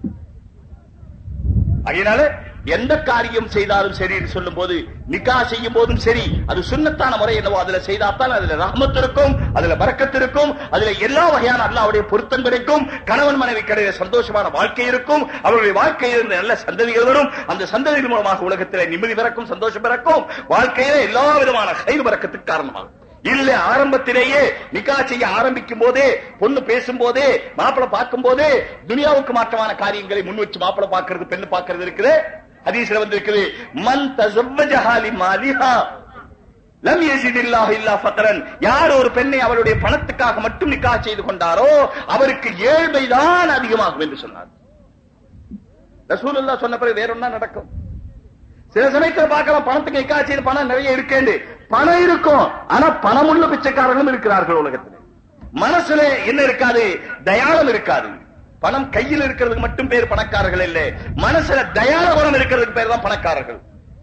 அதனால எந்த காரியம் செய்தாலும் சரி என்று சொல்லும் போது நிக்கா செய்யும் போதும் சரி அது சுண்ணத்தான முறை என்னவோ அதுல செய்தாத்தான் அதுல ரஹமத் இருக்கும் அதுல பரக்கத் இருக்கும் அதுல எல்லா வகையான அல்லாவுடைய பொருத்தம் கிடைக்கும் கணவன் மனைவி கிடையாது சந்தோஷமான வாழ்க்கை இருக்கும் அவருடைய வாழ்க்கையில் இருந்து நல்ல சந்ததிகள் வரும் அந்த சந்ததிகள் மூலமாக உலகத்தில் நிம்மதி பிறக்கும் சந்தோஷம் பிறக்கும் வாழ்க்கையில எல்லா விதமான கயிறு பறக்கத்துக்கு காரணமாகும் இல்ல ஆரம்பத்திலேயே நிக்கா செய்ய ஆரம்பிக்கும் போதே பொண்ணு பேசும் போதே மாப்பிளை பார்க்கும் போதே துனியாவுக்கு மாற்றமான காரியங்களை முன் வச்சு மாப்பிளை பார்க்கிறது பெண்ணு பார்க்கிறது இருக்குது ஹதீஸ்ல வந்திருக்குது மன் தஸவ்வஜஹாலி மாலிஹா லம் யஸிதில்லாஹு இல்லா ஃபக்ரன் யார் ஒரு பெண்ணை அவளுடைய பணத்துக்காக மட்டும் நிக்கா செய்து கொண்டாரோ அவருக்கு ஏழ்மைதான் அதிகமாகும் என்று சொன்னார் ரசூலுல்லாஹ் சொன்ன பிறகு வேற ஒண்ணா நடக்கும் சில சமயத்துல பார்க்கலாம் பணத்துக்கு நிக்கா செய்து பணம் நிறைய இருக்கேண்டு பணம் இருக்கும் ஆனா பணமுள்ள பிச்சைக்காரர்களும் இருக்கிறார்கள் உலகத்தில் மனசுல என்ன இருக்காது தயாளம் இருக்காது பணம் கையில் இருக்கிறதுக்கு மட்டும் பேர் பணக்காரர்கள் இல்ல மனசுல தயாள குணம் இருக்கிறதுக்கு பேர் தான் பணக்காரர்கள்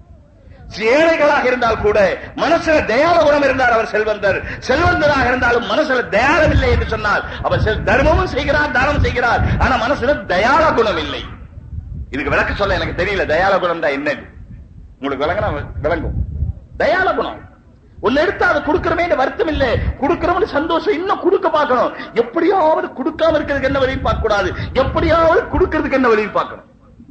ஏழைகளாக இருந்தால் கூட மனசுல தயாள குணம் இருந்தார் அவர் செல்வந்தர் செல்வந்தராக இருந்தாலும் மனசுல தயாளம் இல்லை என்று சொன்னால் அவர் செல்- தர்மமும் செய்கிறார் தானம் செய்கிறார் ஆனா மனசுல தயாள குணம் இல்லை இதுக்கு விளக்க சொல்ல எனக்கு தெரியல தயாள குணம் தான் என்னன்னு உங்களுக்கு விளங்கினா விளங்கும் தயாள குணம் ஒன்னு எடுத்து அதை கொடுக்கிறமே வருத்தம் இல்ல கொடுக்கிறவனு சந்தோஷம் இன்னும் கொடுக்க பார்க்கணும் எப்படியாவது கொடுக்காம இருக்கிறதுக்கு என்ன வழியும் பார்க்க கூடாது எப்படியாவது கொடுக்கிறதுக்கு என்ன வழியும் பார்க்கணும்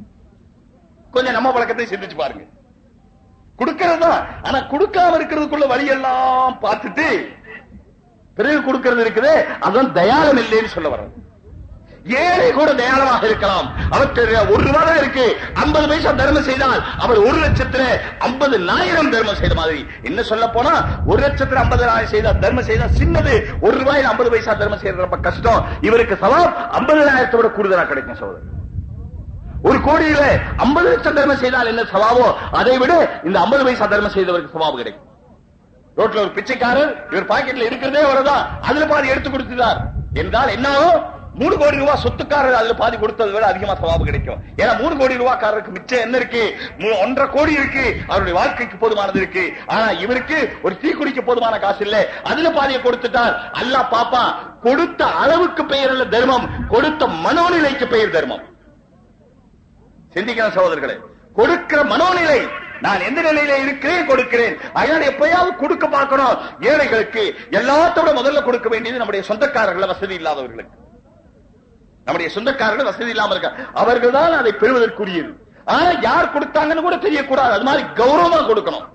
கொஞ்சம் நம்ம பழக்கத்தை சிந்திச்சு பாருங்க கொடுக்கிறது தான் ஆனா கொடுக்காம இருக்கிறதுக்குள்ள வழியெல்லாம் பார்த்துட்டு பிறகு கொடுக்கிறது இருக்குது அதான் தயாளம் இல்லைன்னு சொல்ல வர்றது ஏழை கூட தயாளமாக இருக்கலாம் அவற்றை ஒரு ரூபாய் தான் இருக்கு ஐம்பது பைசா தர்மம் செய்தால் அவர் ஒரு லட்சத்துல ஐம்பது ஆயிரம் தர்மம் செய்த மாதிரி என்ன சொல்ல போனா ஒரு லட்சத்துல ஐம்பது ஆயிரம் செய்தா தர்மம் செய்தா சின்னது ஒரு ரூபாயில் ஐம்பது பைசா தர்மம் செய்யறது ரொம்ப கஷ்டம் இவருக்கு சவாப் ஐம்பதாயிரத்தை விட கூடுதலா கிடைக்கும் சகோதரர் ஒரு கோடியில ஐம்பது லட்சம் தர்மம் செய்தால் என்ன சவாபோ அதை விட இந்த ஐம்பது பைசா தர்மம் செய்தவருக்கு சவாபு கிடைக்கும் ரோட்ல ஒரு பிச்சைக்காரர் இவர் பாக்கெட்ல இருக்கிறதே வரதா அதுல பாதி எடுத்து கொடுத்துட்டார் என்றால் என்ன ஆகும் மூணு கோடி ரூபாய் சொத்துக்காரர் அதுல பாதி கொடுத்ததை விட அதிகமா சவாபு கிடைக்கும் ஏன்னா மூணு கோடி ரூபாய்க்காரருக்கு மிச்சம் என்ன இருக்கு மூ- ஒன்றரை கோடி இருக்கு அவருடைய வாழ்க்கைக்கு போதுமானது இருக்கு ஆனா இவருக்கு ஒரு டீ குடிக்க போதுமான காசு இல்ல அதுல பாதியை கொடுத்துட்டார் அல்லாஹ் பாப்பான் கொடுத்த அளவுக்கு பெயர் அல்ல தர்மம் கொடுத்த மனோநிலைக்கு பெயர் தர்மம் சிந்திக்கணும் சகோதரர்களே கொடுக்கிற மனோநிலை நான் எந்த நிலையில இருக்கிறேன் கொடுக்கிறேன் அதனால எப்பயாவது கொடுக்க பார்க்கணும் ஏழைகளுக்கு எல்லாத்தோட முதல்ல கொடுக்க வேண்டியது நம்முடைய சொந்தக்காரர்கள் வசதி இல்லாதவர்களுக்கு நம்முடைய சொந்தக்காரர்கள் வசதி இல்லாம இருக்காங்க அவர்கள் தான் அதை பெறுவதற்குரியது ஆனா யார் கொடுத்தாங்கன்னு கூட தெரியக்கூடாது அது மாதிரி கௌரவமா கொடுக்கணும்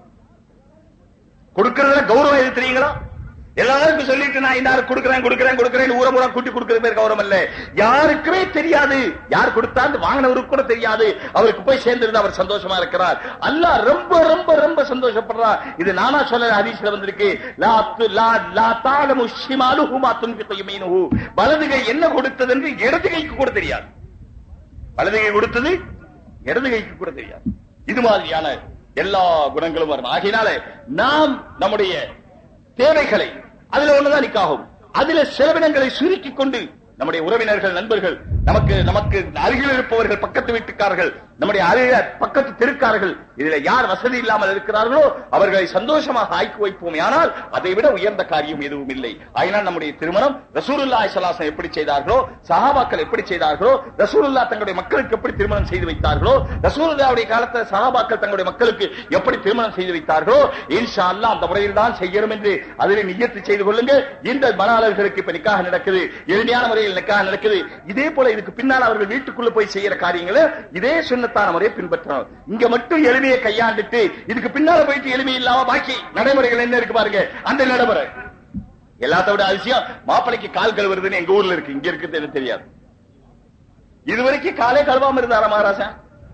கொடுக்கறதுல கௌரவம் எது தெரியுங்களா எல்லாருக்கும் சொல்லிட்டு நான் இந்த கொடுக்கிறேன் கொடுக்கிறேன் கொடுக்கிறேன் ஊர ஊரா கூட்டி கொடுக்கிறது பேர் கௌரவம் இல்ல யாருக்குமே தெரியாது யார் கொடுத்தாரு வாங்கினவருக்கு கூட தெரியாது அவருக்கு போய் சேர்ந்திருந்து அவர் சந்தோஷமா இருக்கிறார் அல்லாஹ் ரொம்ப ரொம்ப ரொம்ப சந்தோஷப்படுறார் இது நானா சொல்ல ஹதீஸ்ல வந்திருக்கு லா து- லா லா தாலமு ஷிமாலுஹு மா துன்ஃபிகு யமீனுஹு வலது கை என்ன கொடுத்தது என்று இடது கைக்கு கூட தெரியாது வலது கை கொடுத்தது இடது கைக்கு கூட தெரியாது இது மாதிரியான எல்லா குணங்களும் வரும் ஆகையினால நாம் நம்முடைய தேவைகளை அதுல ஒண்ணுதான் நிக்காகும் அதுல செலவினங்களை சுருக்கிக் கொண்டு நம்முடைய உறவினர்கள் நண்பர்கள் நமக்கு நமக்கு அருகில் இருப்பவர்கள் பக்கத்து வீட்டுக்காரர்கள் நம்முடைய அருக பக்கத்து தெருக்காரர்கள் இதுல யார் வசதி இல்லாமல் இருக்கிறார்களோ அவர்களை சந்தோஷமாக ஆக்கி வைப்போம் ஆனால் அதை விட உயர்ந்த காரியம் எதுவும் இல்லை அதனால் நம்முடைய திருமணம் ரசூலுல்லாஹி ஸல்லல்லாஹு எப்படி செய்தார்களோ சஹாபாக்கள் எப்படி செய்தார்களோ ரசூலுல்லாஹ் தங்களுடைய மக்களுக்கு எப்படி திருமணம் செய்து வைத்தார்களோ ரசூலுல்லாஹ்வுடைய காலத்தில் சஹாபாக்கள் தங்களுடைய மக்களுக்கு எப்படி திருமணம் செய்து வைத்தார்களோ இன்ஷா அல்லாஹ் அந்த முறையில் தான் செய்யணும் என்று அதில் நியத்து செய்து கொள்ளுங்க இந்த மணாளர்களுக்கு இப்ப நிக்காக நடக்குது எளிமையான முறையில் நிக்காக நடக்குது இதே போல இதுக்கு பின்னால் அவர்கள் வீட்டுக்குள்ள போய் செய்யற காரியங்களை இதே சுண்ணத்தான முறையை பின்பற்றணும் இங்க மட்டும் எளிமையை கையாண்டுட்டு இதுக்கு பின்னால போயிட்டு எளிமை இல்லாம பாக்கி நடைமுறைகள் என்ன இருக்கு பாருங்க அந்த நடைமுறை எல்லாத்த விட அவசியம் மாப்பிளைக்கு கால் கழுவுறதுன்னு எங்க ஊர்ல இருக்கு இங்க இருக்குது எனக்கு தெரியாது இதுவரைக்கும் காலே கழுவாம இருந்தாரா மகாராஜா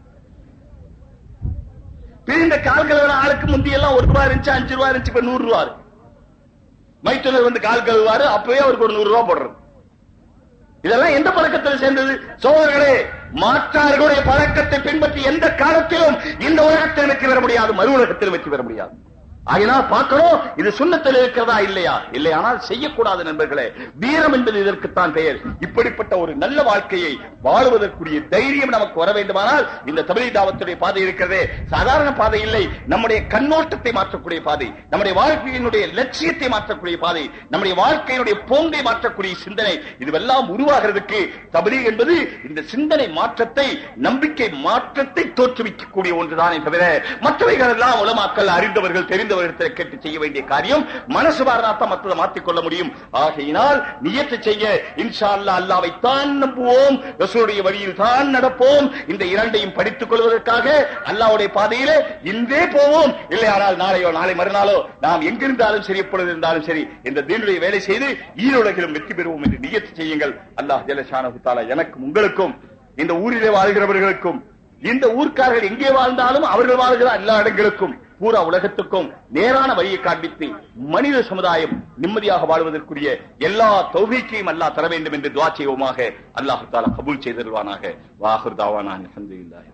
பிரிந்த கால் கழுவுற ஆளுக்கு முந்தி எல்லாம் ஒரு ரூபாய் இருந்துச்சு அஞ்சு ரூபாய் இருந்துச்சு இப்ப நூறு ரூபாய் இருக்கு. மைத்துனர் வந்து கால் கழுவாரு அப்பவே அவருக்கு ஒரு நூறு ரூபாய் போடுறது இதெல்லாம் எந்த பழக்கத்தில் சேர்ந்தது சோதர்களே மாற்றார்களுடைய பழக்கத்தை பின்பற்றி எந்த காலத்திலும் இந்த உலகத்தில் வெற்றி பெற முடியாது மறு உலகத்தில் வெற்றி பெற முடியாது ஆகினால் பார்க்கணும் இது சுண்ணத்தில் இருக்கிறதா இல்லையா இல்லையானால் செய்யக்கூடாது நண்பர்களே வீரம் என்பது இதற்குத்தான் பெயர் இப்படிப்பட்ட ஒரு நல்ல வாழ்க்கையை வாழுவதற்குரிய தைரியம் நமக்கு வர வேண்டுமானால் இந்த தமிழ் தாவத்துடைய பாதை இருக்கிறதே சாதாரண பாதை இல்லை நம்முடைய கண்ணோட்டத்தை மாற்றக்கூடிய பாதை நம்முடைய வாழ்க்கையினுடைய லட்சியத்தை மாற்றக்கூடிய பாதை நம்முடைய வாழ்க்கையினுடைய போங்கை மாற்றக்கூடிய சிந்தனை இதுவெல்லாம் உருவாகிறதுக்கு தபலீ என்பது இந்த சிந்தனை மாற்றத்தை நம்பிக்கை மாற்றத்தை தோற்றுவிக்கக்கூடிய ஒன்றுதானே தவிர மற்றவைகள் எல்லாம் உலமாக்கல் அறிந்தவர்கள் தெரிந்தவர்களிடத்தில் கேட்டு செய்ய வேண்டிய காரியம் மனசு மாறினாத்தான் மற்றதை மாற்றிக் கொள்ள முடியும் ஆகையினால் நியத்து செய்ய இன்ஷா அல்லாஹ் அல்லாவை தான் நம்புவோம் ரசூலுடைய வழியில் தான் நடப்போம் இந்த இரண்டையும் படித்துக் கொள்வதற்காக அல்லாஹ்வுடைய பாதையிலே இன்றே போவோம் இல்லையானால் நாளையோ நாளை மறுநாளோ நாம் எங்கிருந்தாலும் சரி எப்பொழுது இருந்தாலும் சரி இந்த தீனுடைய வேலை செய்து ஈரோலகிலும் வெற்றி பெறுவோம் என்று நியத்து செய்யுங்கள் அல்லாஹ் ஜலஷானஹு தஆலா எனக்கும் உங்களுக்கும் இந்த ஊரிலே வாழ்கிறவர்களுக்கும் இந்த ஊர்க்காரர்கள் எங்கே வாழ்ந்தாலும் அவர்கள் வாழ்கிற எல்லா இடங்களுக்கும் பூரா உலகத்துக்கும் நேரான வழியை காண்பித்து மனித சமுதாயம் நிம்மதியாக வாழ்வதற்குரிய எல்லா தௌஃபீக்கையும் அல்லாஹ் தர வேண்டும் என்று துவா செய்வோமாக அல்லாஹ் தாலா கபூல் செய்திருவானாக வாஹுர் தாவானான் அல்ஹம்துலில்லாஹி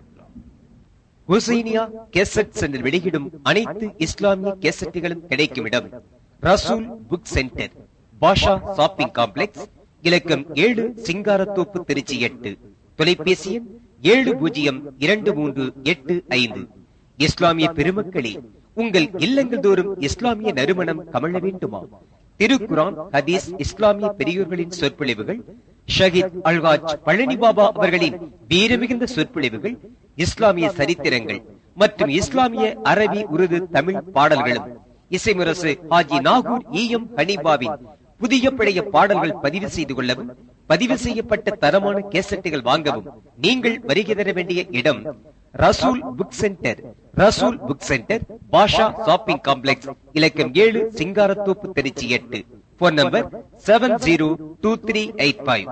ஹுசைனியா கேசட் சென்டர் வெளியிடும் அனைத்து இஸ்லாமிய கேசட்டுகளும் கிடைக்கும் இடம் Rasool book centre Basha shopping complex இலக்கம் ஏழு சிங்காரத்தோப்பு திருச்சி எட்டு தொலைபேசி எண் ஏழு பூஜ்ஜியம் இரண்டு மூன்று எட்டு ஐந்து இஸ்லாமிய பெருமக்களே உங்கள் இல்லங்கள் தோறும் இஸ்லாமிய நறுமணம் கமழ வேண்டுமா திருக்குரான் ஹதீஸ் இஸ்லாமிய பெரியோர்களின் சொற்பொழிவுகள் ஷஹீத் அல்வாஜ் பழனி பாபா அவர்களின் வீரமிகுந்த சொற்பொழிவுகள் இஸ்லாமிய சரித்திரங்கள் மற்றும் இஸ்லாமிய அரபி உருது தமிழ் பாடல்களும் இசைமுரசு ஹாஜி நாகூர் ஈயம் ஹனிபாவின் புதிய பழைய பாடல்கள் பதிவு செய்து கொள்ளவும் பதிவு செய்யப்பட்ட தரமான கேசட்டுகள் வாங்கவும் நீங்கள் வருகை தர வேண்டிய இடம் Rasool book centre Rasool book centre Basha shopping complex இலக்கம் ஏழு சிங்காரத்தோப்பு திருச்சி எட்டு phone number seven zero two three eight five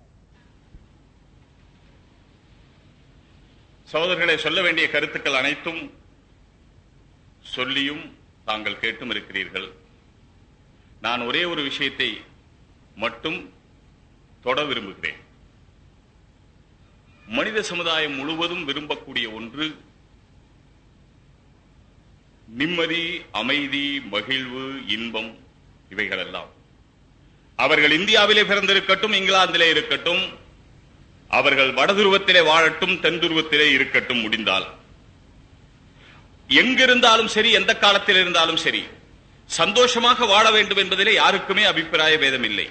சகோதரர்களை சொல்ல வேண்டிய கருத்துக்கள் அனைத்தும் சொல்லியும் தாங்கள் கேட்டும் இருக்கிறீர்கள் நான் ஒரே ஒரு விஷயத்தை மட்டும் தொட விரும்புகிறேன் மனித சமுதாயம் முழுவதும் விரும்பக்கூடிய ஒன்று நிம்மதி அமைதி மகிழ்வு இன்பம் இவைகளெல்லாம் அவர்கள் இந்தியாவிலே பிறந்திருக்கட்டும் இங்கிலாந்திலே இருக்கட்டும் அவர்கள் வடதுருவத்திலே வாழட்டும் தென் துருவத்திலே இருக்கட்டும் முடிந்தால் எங்கிருந்தாலும் சரி எந்த காலத்தில் இருந்தாலும் சரி சந்தோஷமாக வாழ வேண்டும் என்பதிலே யாருக்குமே அபிப்பிராய பேதம் இல்லை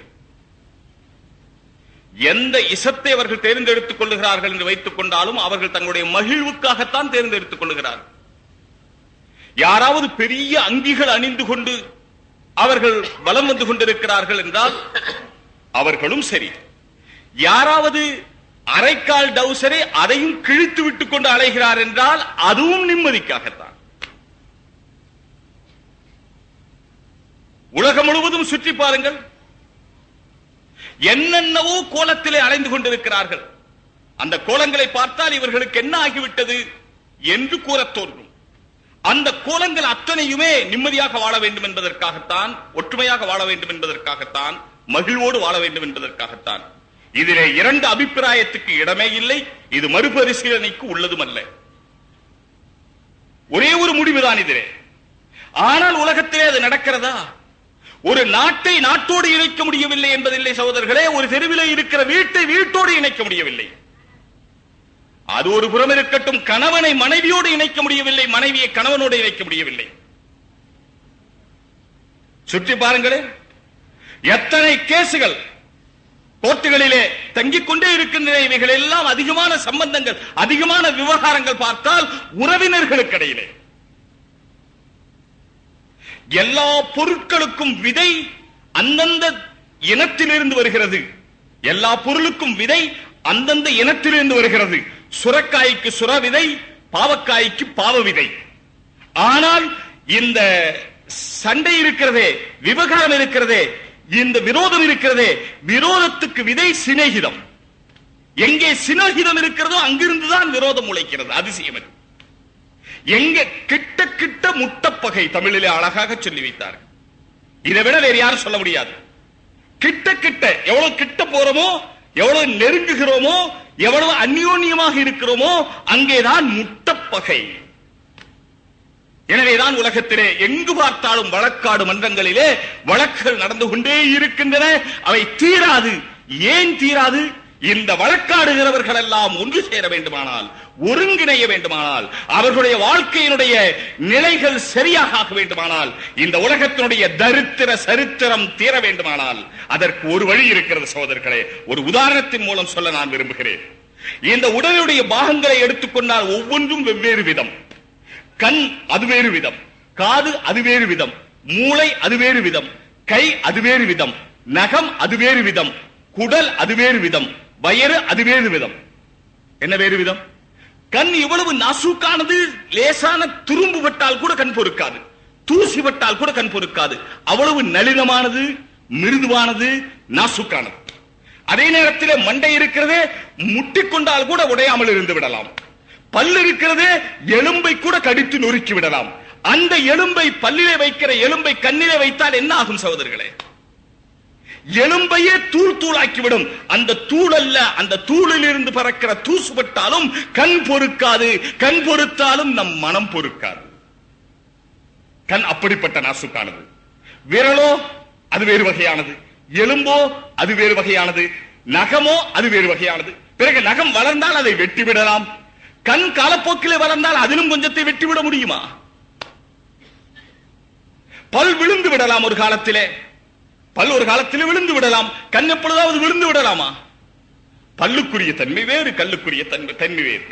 எந்த இசத்தை அவர்கள் தேர்ந்தெடுத்துக் கொள்ளுகிறார்கள் என்று வைத்துக் கொண்டாலும் அவர்கள் தங்களுடைய மகிழ்வுக்காகத்தான் தேர்ந்தெடுத்துக் கொள்ளுகிறார்கள் யாராவது பெரிய அங்கிகள் அணிந்து கொண்டு அவர்கள் வலம் வந்து கொண்டிருக்கிறார்கள் என்றால் அவர்களும் சரி யாராவது அரைக்கால் டவுசரை அதையும் கிழித்து விட்டுக் கொண்டு அலைகிறார் என்றால் அதுவும் நிம்மதிக்காகத்தான் உலகம் முழுவதும் சுற்றி பாருங்கள் என்னென்னவோ கோலத்திலே அலைந்து கொண்டிருக்கிறார்கள் அந்த கோலங்களை பார்த்தால் இவர்களுக்கு என்ன ஆகிவிட்டது என்று கூறத் தோன்றும் அந்த கோலங்கள் அத்தனையுமே நிம்மதியாக வாழ வேண்டும் என்பதற்காகத்தான் ஒற்றுமையாக வாழ வேண்டும் என்பதற்காகத்தான் மகிழ்வோடு வாழ வேண்டும் என்பதற்காகத்தான் இதிலே இரண்டு அபிப்பிராயத்துக்கு இடமே இல்லை இது மறுபரிசீலனைக்கு உள்ளதும் அல்ல ஒரே ஒரு முடிவுதான் இதிலே ஆனால் உலகத்திலே அது நடக்கிறதா ஒரு நாட்டை நாட்டோடு இணைக்க முடியவில்லை என்பதில்லை சகோதரர்களே ஒரு தெருவிலே இருக்கிற வீட்டை வீட்டோடு இணைக்க முடியவில்லை அது ஒரு புறம் இருக்கட்டும் கணவனை மனைவியோடு இணைக்க முடியவில்லை மனைவியை கணவனோடு இணைக்க முடியவில்லை சுற்றி பாருங்களேன் எத்தனை கேசுகள் கோர்ட்டுகளிலே தங்கிக் கொண்டே இருக்கின்றன இவைகள் எல்லாம் அதிகமான சம்பந்தங்கள் அதிகமான விவகாரங்கள் பார்த்தால் உறவினர்களுக்கு இடையிலே எல்லா பொருட்களுக்கும் விதை அந்தந்த இனத்திலிருந்து வருகிறது எல்லா பொருளுக்கும் விதை அந்தந்த இனத்திலிருந்து வருகிறது சுரக்காய்க்கு சுர விதை பாவக்காய்க்கு பாவ விதை ஆனால் இந்த சண்டை இருக்கிறதே விவகாரம் இருக்கிறதே இந்த விரோதம் இருக்கிறதே விரோதத்துக்கு விதை சிநேகிதம் எங்கே சிநேகிதம் இருக்கிறதோ அங்கிருந்துதான் விரோதம் உழைக்கிறது அதிசயம் இது. எங்க கிட்ட கிட்ட முட்டப்பகை தமிழிலே அழகாக சொல்லி வைத்தார்கள் இதை விட வேறு யாரும் சொல்ல முடியாது கிட்ட கிட்ட எவ்வளவு கிட்ட போறோமோ எவ்வளவு நெருங்குகிறோமோ எவ்வளவு அந்யோன்யமாக இருக்கிறோமோ அங்கேதான் முட்டப்பகை எனவேதான் உலகத்திலே எங்கு பார்த்தாலும் வழக்காடு மன்றங்களிலே வழக்குகள் நடந்து கொண்டே இருக்கின்றன அவை தீராது ஏன் தீராது இந்த வழக்காடுகிறவர்கள் எல்லாம் ஒன்று சேர வேண்டுமானால் ஒருங்கிணைய வேண்டுமானால் அவர்களுடைய வாழ்க்கையினுடைய நிலைகள் சரியாக ஆக வேண்டுமானால் இந்த உலகத்தினுடைய தரித்திர சரித்திரம் தீர வேண்டுமானால் அதற்கு ஒரு வழி இருக்கிறது சகோதரர்களே ஒரு உதாரணத்தின் மூலம் சொல்ல நான் விரும்புகிறேன் இந்த உடலுடைய பாகங்களை எடுத்துக்கொண்டால் ஒவ்வொன்றும் வெவ்வேறு விதம் கண் அது வேறு விதம் காது அது வேறு விதம் மூளை அது வேறு விதம் கை அது வேறு விதம் நகம் அது வேறு விதம் குடல் அது வேறு விதம் வயிறு அது வேறு விதம் என்ன வேறு விதம் கண் இவ்வளவு நாசூக்கானது லேசான துரும்பு பட்டால் கூட கண் பொறுக்காது தூசி பட்டால் கூட கண் பொறுக்காது அவ்வளவு நளினமானது மிருதுவானது நாசுக்கானது அதே நேரத்தில் மண்டை இருக்கிறதே முட்டிக்கொண்டால் கூட உடையாமல் இருந்து விடலாம் பல்லு இருக்கிறது எலும்பை கூட கடித்து நொறுக்கி விடலாம் அந்த எலும்பை பல்லிலே வைக்கிற எலும்பை கண்ணிலே வைத்தால் என்ன ஆகும் சகோதரர்களே எலும்பையே தூள் தூளாக்கிவிடும் அந்த தூள் அல்ல அந்த தூளில் இருந்து பறக்கிற தூசுபட்டாலும் கண் பொறுக்காது கண் பொறுத்தாலும் நம் மனம் பொறுக்காது கண் அப்படிப்பட்ட நாசுக்கானது விரலோ அது வேறு வகையானது எலும்போ அது வேறு வகையானது நகமோ அது வேறு வகையானது பிறகு நகம் வளர்ந்தால் அதை வெட்டி விடலாம் கண் காலப்போக்கிலே வளர்ந்தால் அதிலும் கொஞ்சத்தை வெட்டி விட முடியுமா பல் விழுந்து விடலாம் ஒரு காலத்திலே பல் ஒரு காலத்திலே விழுந்து விடலாம் கண் எப்பொழுதாவது விழுந்து விடலாமா பல்லுக்குரிய தன்மை வேறு கல்லுக்குரிய தன்மை தன்மை வேறு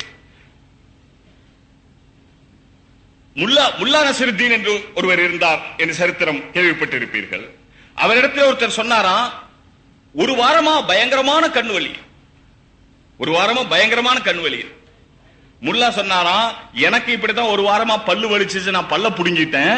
முல்லா முல்லா நசிருத்தீன் என்று ஒருவர் இருந்தார் என்று சரித்திரம் கேள்விப்பட்டிருப்பீர்கள் அவரிடத்தில் ஒருத்தர் சொன்னாரா ஒரு வாரமா பயங்கரமான கண்வலி ஒரு வாரமா பயங்கரமான கண்வலி முல்லா சொன்னாரா எனக்கு இப்படித்தான் ஒரு வாரமா பல்லு வலிச்சுச்சு நான் பல்ல புடுங்கிட்டேன்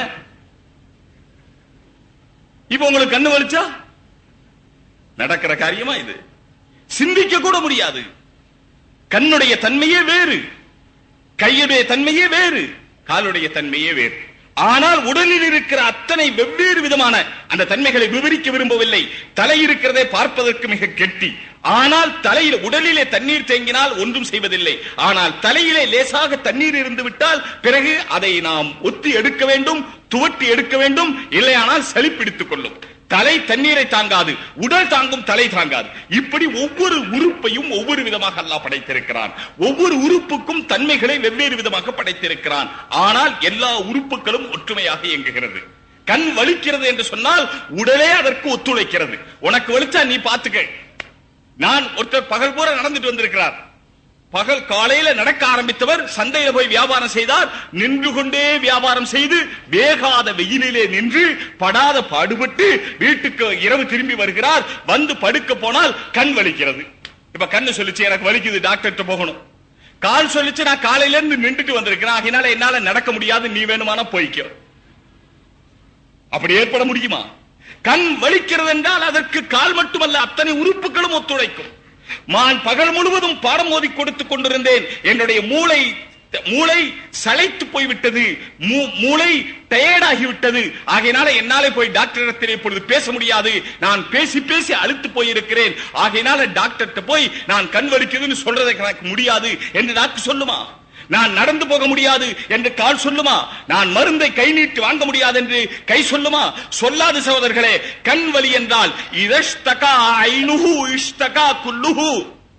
இப்ப உங்களுக்கு கண்ணு வலிச்சா நடக்கிற காரியமா இது சிந்திக்க கூட முடியாது கண்ணுடைய தன்மையே வேறு கையுடைய தன்மையே வேறு காலுடைய தன்மையே வேறு ஆனால் உடலில் இருக்கிற அத்தனை வெவ்வேறு விதமான அந்த தன்மைகளை விவரிக்க விரும்பவில்லை தலை இருக்கிறதே பார்ப்பதற்கு மிக கெட்டி ஆனால் தலையில் உடலிலே தண்ணீர் தேங்கினால் ஒன்றும் செய்வதில்லை ஆனால் தலையிலே லேசாக தண்ணீர் இருந்து விட்டால் பிறகு அதை நாம் ஒத்தி எடுக்க வேண்டும் துவட்டி எடுக்க வேண்டும் இல்லையானால் சளிப்பிடித்துக் கொள்ளும் தலை தண்ணீரை தாங்காது உடல் தாங்கும் தலை தாங்காது இப்படி ஒவ்வொரு உறுப்பையும் ஒவ்வொரு விதமாக அல்லாஹ் படைத்திருக்கிறான் ஒவ்வொரு உறுப்புக்கும் தன்மைகளை வெவ்வேறு விதமாக படைத்திருக்கிறான் ஆனால் எல்லா உறுப்புகளும் ஒற்றுமையாக இயங்குகிறது கண் வலிக்கிறது என்று சொன்னால் உடலே அதற்கு ஒத்துழைக்கிறது உனக்கு வலிச்சா நீ பாத்துக்க நான் ஒருத்தர் பகல் பூரா நடந்துட்டு வந்திருக்கிறார் பகல் காலையில நடக்க ஆரம்பித்தவர் சந்தையில போய் வியாபாரம் செய்தார் நின்று கொண்டே வியாபாரம் செய்து வேகாத வெயிலிலே நின்று படாத பாடுபட்டு வீட்டுக்கு இரவு திரும்பி வருகிறார் வந்து படுக்க போனால் கண் வலிக்கிறது இப்ப கண்ணு சொல்லிச்சு எனக்கு வலிக்குது டாக்டர்கிட்ட போகணும் கால் சொல்லிச்சு நான் காலையில இருந்து நின்றுட்டு வந்திருக்கிறேன் அதனால என்னால நடக்க முடியாது நீ வேணுமானா போய்க்கோ அப்படி ஏற்பட முடியுமா கண் வலிக்கிறது என்றால் அதற்கு கால் மட்டுமல்ல அத்தனை உறுப்புகளும் ஒத்துழைக்கும் நான் பகல் முழுவதும் பாடம் ஓதி கொடுத்துக் கொண்டிருந்தேன் என்னுடைய மூளை மூளை சளைத்து போய்விட்டது மூ- மூளை டயர்டாகிவிட்டது ஆகையினால என்னாலே போய் டாக்டர் இடத்தில் இப்பொழுது பேச முடியாது நான் பேசி பேசி அழுத்து போயிருக்கிறேன் ஆகையினால டாக்டர்கிட்ட போய் நான் கண் வலிக்குதுன்னு சொல்றதை எனக்கு முடியாது என்று டாக்டர் சொல்லுமா நான் நடந்து போக முடியாது என்று கால் சொல்லுமா நான் மருந்தை கை நீட்டி வாங்க முடியாது என்று கை சொல்லுமா சொல்லாது சகோதரர்களே கண் வலி என்றால் இதஷ்தகா ஐனுஹு இஷ்தகா குல்லுஹு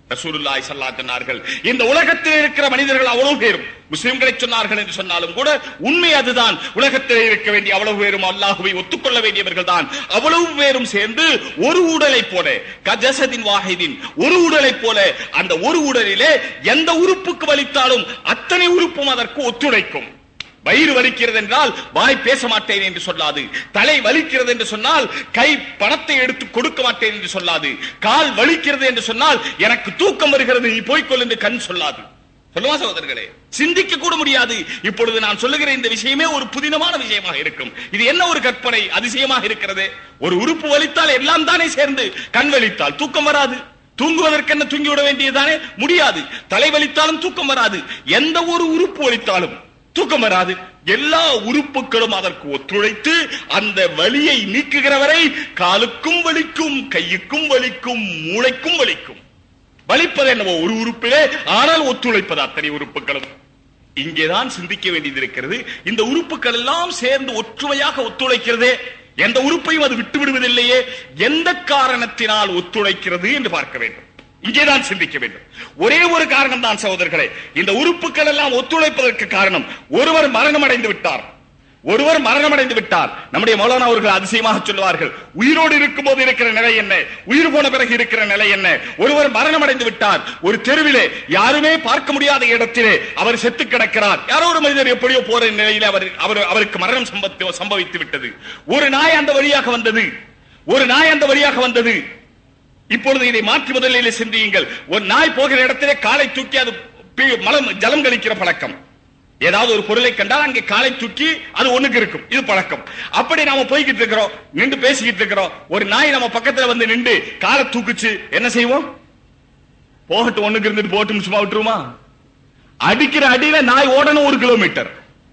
ரசூலுல்லாஹி ஸல்லல்லாஹு அலைஹி சொன்னார்கள் இந்த உலகத்தில் இருக்கிற மனிதர்கள் அவ்வளவு பேரும் முஸ்லிம்களை சொன்னார்கள் என்று சொன்னாலும் கூட உண்மை அதுதான் உலகத்தில் இருக்க வேண்டிய அவ்வளவு பேரும் அல்லாஹுவை ஒத்துக்கொள்ள வேண்டியவர்கள் தான் அவ்வளவு பேரும் சேர்ந்து ஒரு உடலை போல கஜசதின் வாஹிதின் ஒரு உடலை போல அந்த ஒரு உடலிலே எந்த உறுப்புக்கு வலித்தாலும் அத்தனை உறுப்பும் அதற்கு ஒத்துழைக்கும் வயிறு வலிக்கிறது என்றால் வாய் பேச மாட்டேன் என்று சொல்லாது தலை வலிக்கிறது என்று சொன்னால் கை பணத்தை எடுத்து கொடுக்க மாட்டேன் என்று சொல்லாது கால் வலிக்கிறது என்று சொன்னால் எனக்கு தூக்கம் வருகிறது நீ போய்க்கொள் என்று கண் சொல்லாது சொல்லுவா சகோதரர்களே சிந்திக்க கூட முடியாது இப்பொழுது நான் சொல்லுகிற இந்த விஷயமே ஒரு புதினமான விஷயமாக இருக்கும் இது என்ன ஒரு கற்பனை அதிசயமாக இருக்கிறது ஒரு உறுப்பு வலித்தால் எல்லாம் தானே சேர்ந்து கண் வலித்தால் தூக்கம் வராது தூங்குவதற்கு என்ன தூங்கி விட வேண்டியதுதானே முடியாது தலை வலித்தாலும் தூக்கம் வராது எந்த ஒரு உறுப்பு வலித்தாலும் தூக்கம் வராது எல்லா உறுப்புகளும் அதற்கு ஒத்துழைத்து அந்த வலியை நீக்குகிறவரை காலுக்கும் வலிக்கும் கையுக்கும் வலிக்கும் மூளைக்கும் வலிக்கும் வலிப்பது என்னவோ ஒரு உறுப்பிலே ஆனால் ஒத்துழைப்பது அத்தனை உறுப்புகளும் இங்கேதான் சிந்திக்க வேண்டியது இருக்கிறது இந்த உறுப்புகள் எல்லாம் சேர்ந்து ஒற்றுமையாக ஒத்துழைக்கிறதே எந்த உறுப்பையும் அது விட்டு விடுவதில்லையே எந்த காரணத்தினால் ஒத்துழைக்கிறது என்று பார்க்க வேண்டும் இங்கேதான் சிந்திக்க வேண்டும் ஒரே ஒரு காரணம் தான் சகோதரர்களே இந்த உறுப்புகள் எல்லாம் ஒத்துழைப்பதற்கு காரணம் ஒருவர் மரணம் அடைந்து விட்டார் ஒருவர் மரணம் அடைந்து விட்டார் நம்முடைய மௌலானா அவர்கள் அதிசயமாக சொல்லுவார்கள் உயிரோடு இருக்கும் போது இருக்கிற நிலை என்ன உயிர் போன பிறகு இருக்கிற நிலை என்ன ஒருவர் மரணம் அடைந்து விட்டார் ஒரு தெருவிலே யாருமே பார்க்க முடியாத இடத்திலே அவர் செத்து கிடக்கிறார் யாரோ ஒரு மனிதர் எப்படியோ போற நிலையில அவர் அவர் அவருக்கு மரணம் சம்பத்தி- சம்பவித்து விட்டது ஒரு நாய் அந்த வழியாக வந்தது ஒரு நாய் அந்த வழியாக வந்தது இப்பொழுது இதை மாற்றி முதலிலே சிந்தியுங்கள் ஒரு நாய் போகிற இடத்திலே காலை தூக்கி அது பி- மலம் ஜலம் கழிக்கிற பழக்கம் ஏதாவது ஒரு பொருளை கண்டால் அங்கே காலை தூக்கி அது ஒண்ணுக்கு இருக்கும் இது பழக்கம் அப்படி நாம போய்கிட்டு இருக்கிறோம் நின்று பேசிக்கிட்டு இருக்கிறோம் ஒரு நாய் நம்ம பக்கத்துல வந்து நின்று காலை தூக்குச்சு என்ன செய்வோம் போகட்டும் ஒண்ணுக்கு இருந்துட்டு போகட்டும் சும்மா விட்டுருமா அடிக்கிற அடியில நாய் ஓடணும் ஒரு கிலோமீட்டர்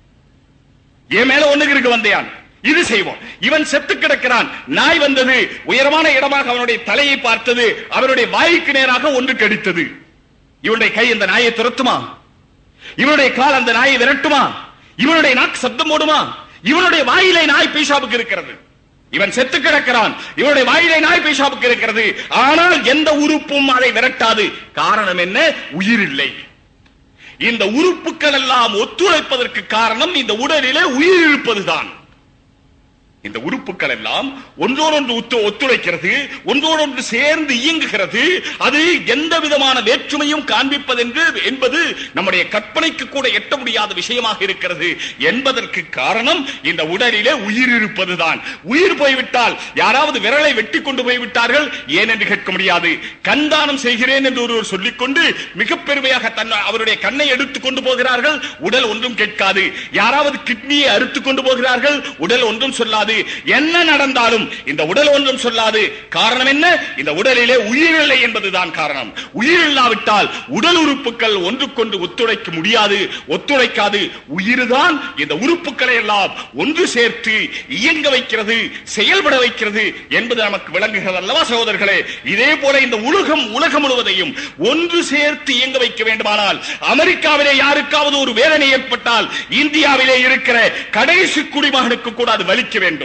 என் மேல ஒண்ணுக்கு இருக்கு வந்தையான் இது செய்வோம் இவன் செத்து கிடக்கிறான் நாய் வந்தது உயரமான இடமாக அவனுடைய தலையை பார்த்தது அவனுடைய வாய்க்கு நேராக ஒன்று கடித்தது இவனுடைய கை அந்த நாயை துரத்துமா இவனுடைய கால் அந்த நாயை விரட்டுமா இவனுடைய நாக்கு சப்தம் போடுமா இவனுடைய வாயிலை நாய் பீஷாவுக்கு இருக்கிறது இவன் செத்து கிடக்கிறான் இவனுடைய வாயிலை நாய் பீஷாவுக்கு இருக்கிறது ஆனால் எந்த உறுப்பும் அதை விரட்டாது காரணம் என்ன உயிர் இல்லை இந்த உறுப்புகள் எல்லாம் ஒத்துழைப்பதற்கு காரணம் இந்த உடலிலே உயிர் இருப்பதுதான் இந்த உறுப்புகள் எல்லாம் ஒன்றோடொன்று ஒத்து ஒத்துழைக்கிறது ஒன்றோடொன்று சேர்ந்து இயங்குகிறது அது எந்த விதமான வேற்றுமையும் காண்பிப்பதென்று என்பது நம்முடைய கற்பனைக்கு கூட எட்ட முடியாத விஷயமாக இருக்கிறது என்பதற்கு காரணம் இந்த உடலிலே உயிர் இருப்பதுதான் உயிர் போய்விட்டால் யாராவது விரலை வெட்டி கொண்டு போய்விட்டார்கள் ஏன் என்று கேட்க முடியாது கண்தானம் செய்கிறேன் என்று ஒருவர் சொல்லிக்கொண்டு மிக பெருமையாக தன் அவருடைய கண்ணை எடுத்துக் கொண்டு போகிறார்கள் உடல் ஒன்றும் கேட்காது யாராவது கிட்னியை அறுத்துக் கொண்டு போகிறார்கள் உடல் ஒன்றும் சொல்லாது என்ன நடந்தாலும் இந்த உடல் ஒன்றும் சொல்லாது காரணம் என்ன இந்த உடலிலே உயிர் இல்லை என்பதுதான் காரணம் உயிர் இல்லாவிட்டால் உடல் உறுப்புகள் ஒன்றுக்கொன்று ஒத்துழைக்க முடியாது ஒத்துழைக்காது உயிர்தான் இந்த உறுப்புகளை எல்லாம் ஒன்று சேர்த்து இயங்க வைக்கிறது செயல்பட வைக்கிறது என்பது நமக்கு விளங்குகிறது அல்லவா சகோதரர்களே இதே போல இந்த உலகம் உலகம் முழுவதையும் ஒன்று சேர்த்து இயங்க வைக்க வேண்டுமானால் அமெரிக்காவிலே யாருக்காவது ஒரு வேதனை ஏற்பட்டால் இந்தியாவிலே இருக்கிற கடைசி குடிமகனுக்கு கூட அது வலிக்க வேண்டும்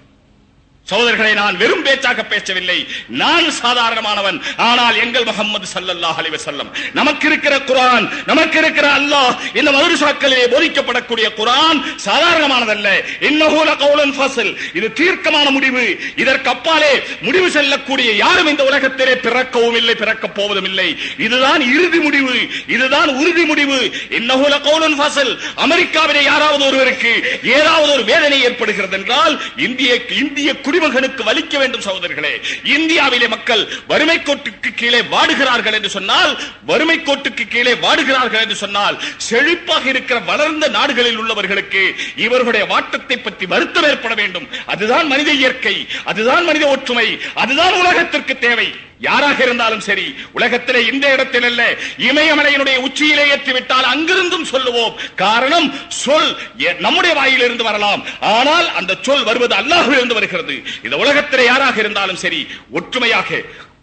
சகோதரர்களை நான் வெறும் பேச்சாக பேசவில்லை நான் சாதாரணமானவன் ஆனால் எங்கள் முகமது சல்லல்லாஹு அலைஹி வஸல்லம் நமக்கு இருக்கிற குர்ஆன் நமக்கு இருக்கிற அல்லாஹ் இந்த மதரசாக்களிலே போதிக்கப்படக்கூடிய குர்ஆன் சாதாரணமானதல்ல இன்னஹு லகவுலுன் ஃபஸ்ல் இது தீர்க்கமான முடிவு இதற்கு அப்பாலே முடிவு செல்லக்கூடிய யாரும் இந்த உலகத்திலே பிறக்கவும் இல்லை பிறக்கப் போவதும் இல்லை இதுதான் இறுதி முடிவு இதுதான் உறுதி முடிவு இன்னஹு லகவுலுன் ஃபஸ்ல் அமெரிக்காவிலே யாராவது ஒருவருக்கு ஏதாவது ஒரு வேதனை ஏற்படுகிறது என்றால் இந்திய இந்திய குடிமகனுக்கு வலிக்க வேண்டும் சகோதரர்களே இந்தியாவிலே மக்கள் வறுமை கோட்டுக்கு கீழே வாடுகிறார்கள் என்று சொன்னால் வறுமை கோட்டுக்கு கீழே வாடுகிறார்கள் என்று சொன்னால் செழிப்பாக இருக்கிற வளர்ந்த நாடுகளில் உள்ளவர்களுக்கு இவர்களுடைய வாட்டத்தை பற்றி வருத்தம் ஏற்பட வேண்டும் அதுதான் மனித இயற்கை அதுதான் மனித ஒற்றுமை அதுதான் உலகத்திற்கு தேவை யாராக இருந்தாலும் சரி உலகத்திலே இந்த இடத்தில் அல்ல இமயமலையினுடைய உச்சியிலே ஏற்றிவிட்டால் அங்கிருந்தும் சொல்லுவோம் காரணம் சொல் எ- நம்முடைய வாயிலிருந்து வரலாம் ஆனால் அந்த சொல் வருவது அல்லாஹ்விலிருந்து வருகிறது இந்த உலகத்திலே யாராக இருந்தாலும் சரி ஒற்றுமையாக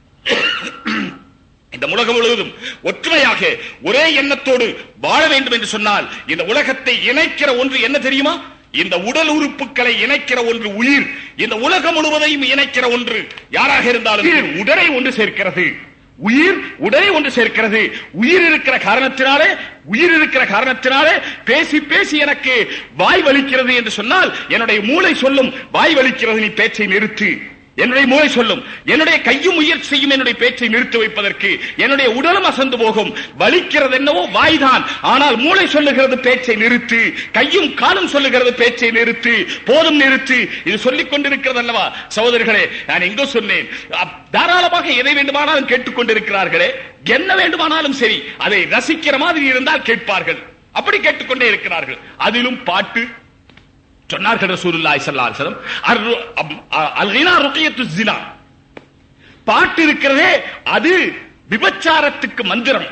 இந்த உலகம் முழுவதும் ஒற்றுமையாக ஒரே எண்ணத்தோடு வாழ வேண்டும் என்று சொன்னால் இந்த உலகத்தை இணைக்கிற ஒன்று என்ன தெரியுமா இந்த உடல் உறுப்புகளை இணைக்கிற ஒன்று உயிர் இந்த உலகம் முழுவதையும் இணைக்கிற ஒன்று யாராக இருந்தாலும் சரி, உடலை ஒன்று சேர்க்கிறது உயிர் உடனே ஒன்று சேர்க்கிறது உயிர் இருக்கிற காரணத்தினாலே உயிர் இருக்கிற காரணத்தினாலே பேசி பேசி எனக்கு வாய் வலிக்கிறது என்று சொன்னால் என்னுடைய மூளை சொல்லும் வாய் வலிக்கிறது நீ பேச்சை நிறுத்து என்னுடைய மூளை சொல்லும் என்னுடைய கையும் முயற்சி செய்யும் என்னுடைய பேச்சை நிறுத்தி வைப்பதற்கு என்னுடைய உடலும் அசந்து போகும் வலிக்கிறது என்னவோ வாய்தான் ஆனால் மூளை சொல்லுகிறது பேச்சை நிறுத்து கையும் காலும் சொல்லுகிறது பேச்சை நிறுத்து போதும் நிறுத்து இது சொல்லிக் கொண்டிருக்கிறது அல்லவா சகோதரர்களே நான் எங்கோ சொன்னேன் அப்- தாராளமாக எதை வேண்டுமானாலும் கேட்டுக்கொண்டிருக்கிறார்களே என்ன வேண்டுமானாலும் சரி அதை ரசிக்கிற மாதிரி இருந்தால் கேட்பார்கள் அப்படி கேட்டுக்கொண்டே இருக்கிறார்கள் அதிலும் பாட்டு சொன்னார்கள் ரசூலுல்லாஹி ஸல்லல்லாஹு அலைஹி வஸல்லம் அர்- அம்- அ- அல்கினா ருக்யத்து ஸினா பாட்டு இருக்கிறதே அது விபச்சாரத்துக்கு மந்திரம்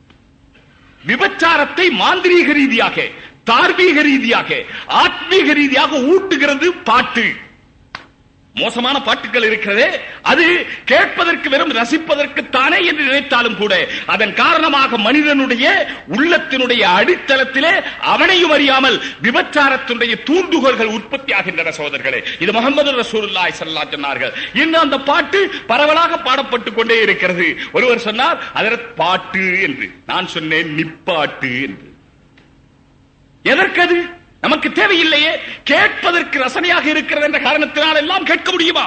விபச்சாரத்தை மாந்திரீக ரீதியாக தார்மீக ரீதியாக ஆத்மீக ரீதியாக ஊட்டுகிறது பாட்டு மோசமான பாட்டுகள் இருக்கிறதே அது கேட்பதற்கு வெறும் ரசிப்பதற்கு தானே என்று நினைத்தாலும் கூட அதன் காரணமாக மனிதனுடைய உள்ளத்தினுடைய அடித்தளத்திலே அவனையும் அறியாமல் விபச்சாரத்தினுடைய தூண்டுகோல்கள் உற்பத்தி ஆகின்றன சோதர்களே இது முகமது ரசூலுல்லாஹி ஸல்லல்லாஹு அலைஹி சொன்னார்கள் இன்னும் அந்த பாட்டு பரவலாக பாடப்பட்டு கொண்டே இருக்கிறது ஒருவர் சொன்னார் அதற்கு பாட்டு என்று நான் சொன்னேன் நிப்பாட்டு என்று எதற்கது நமக்கு தேவையில்லையே கேட்பதற்கு ரசனையாக இருக்கிறது என்ற காரணத்தினால் எல்லாம் கேட்க முடியுமா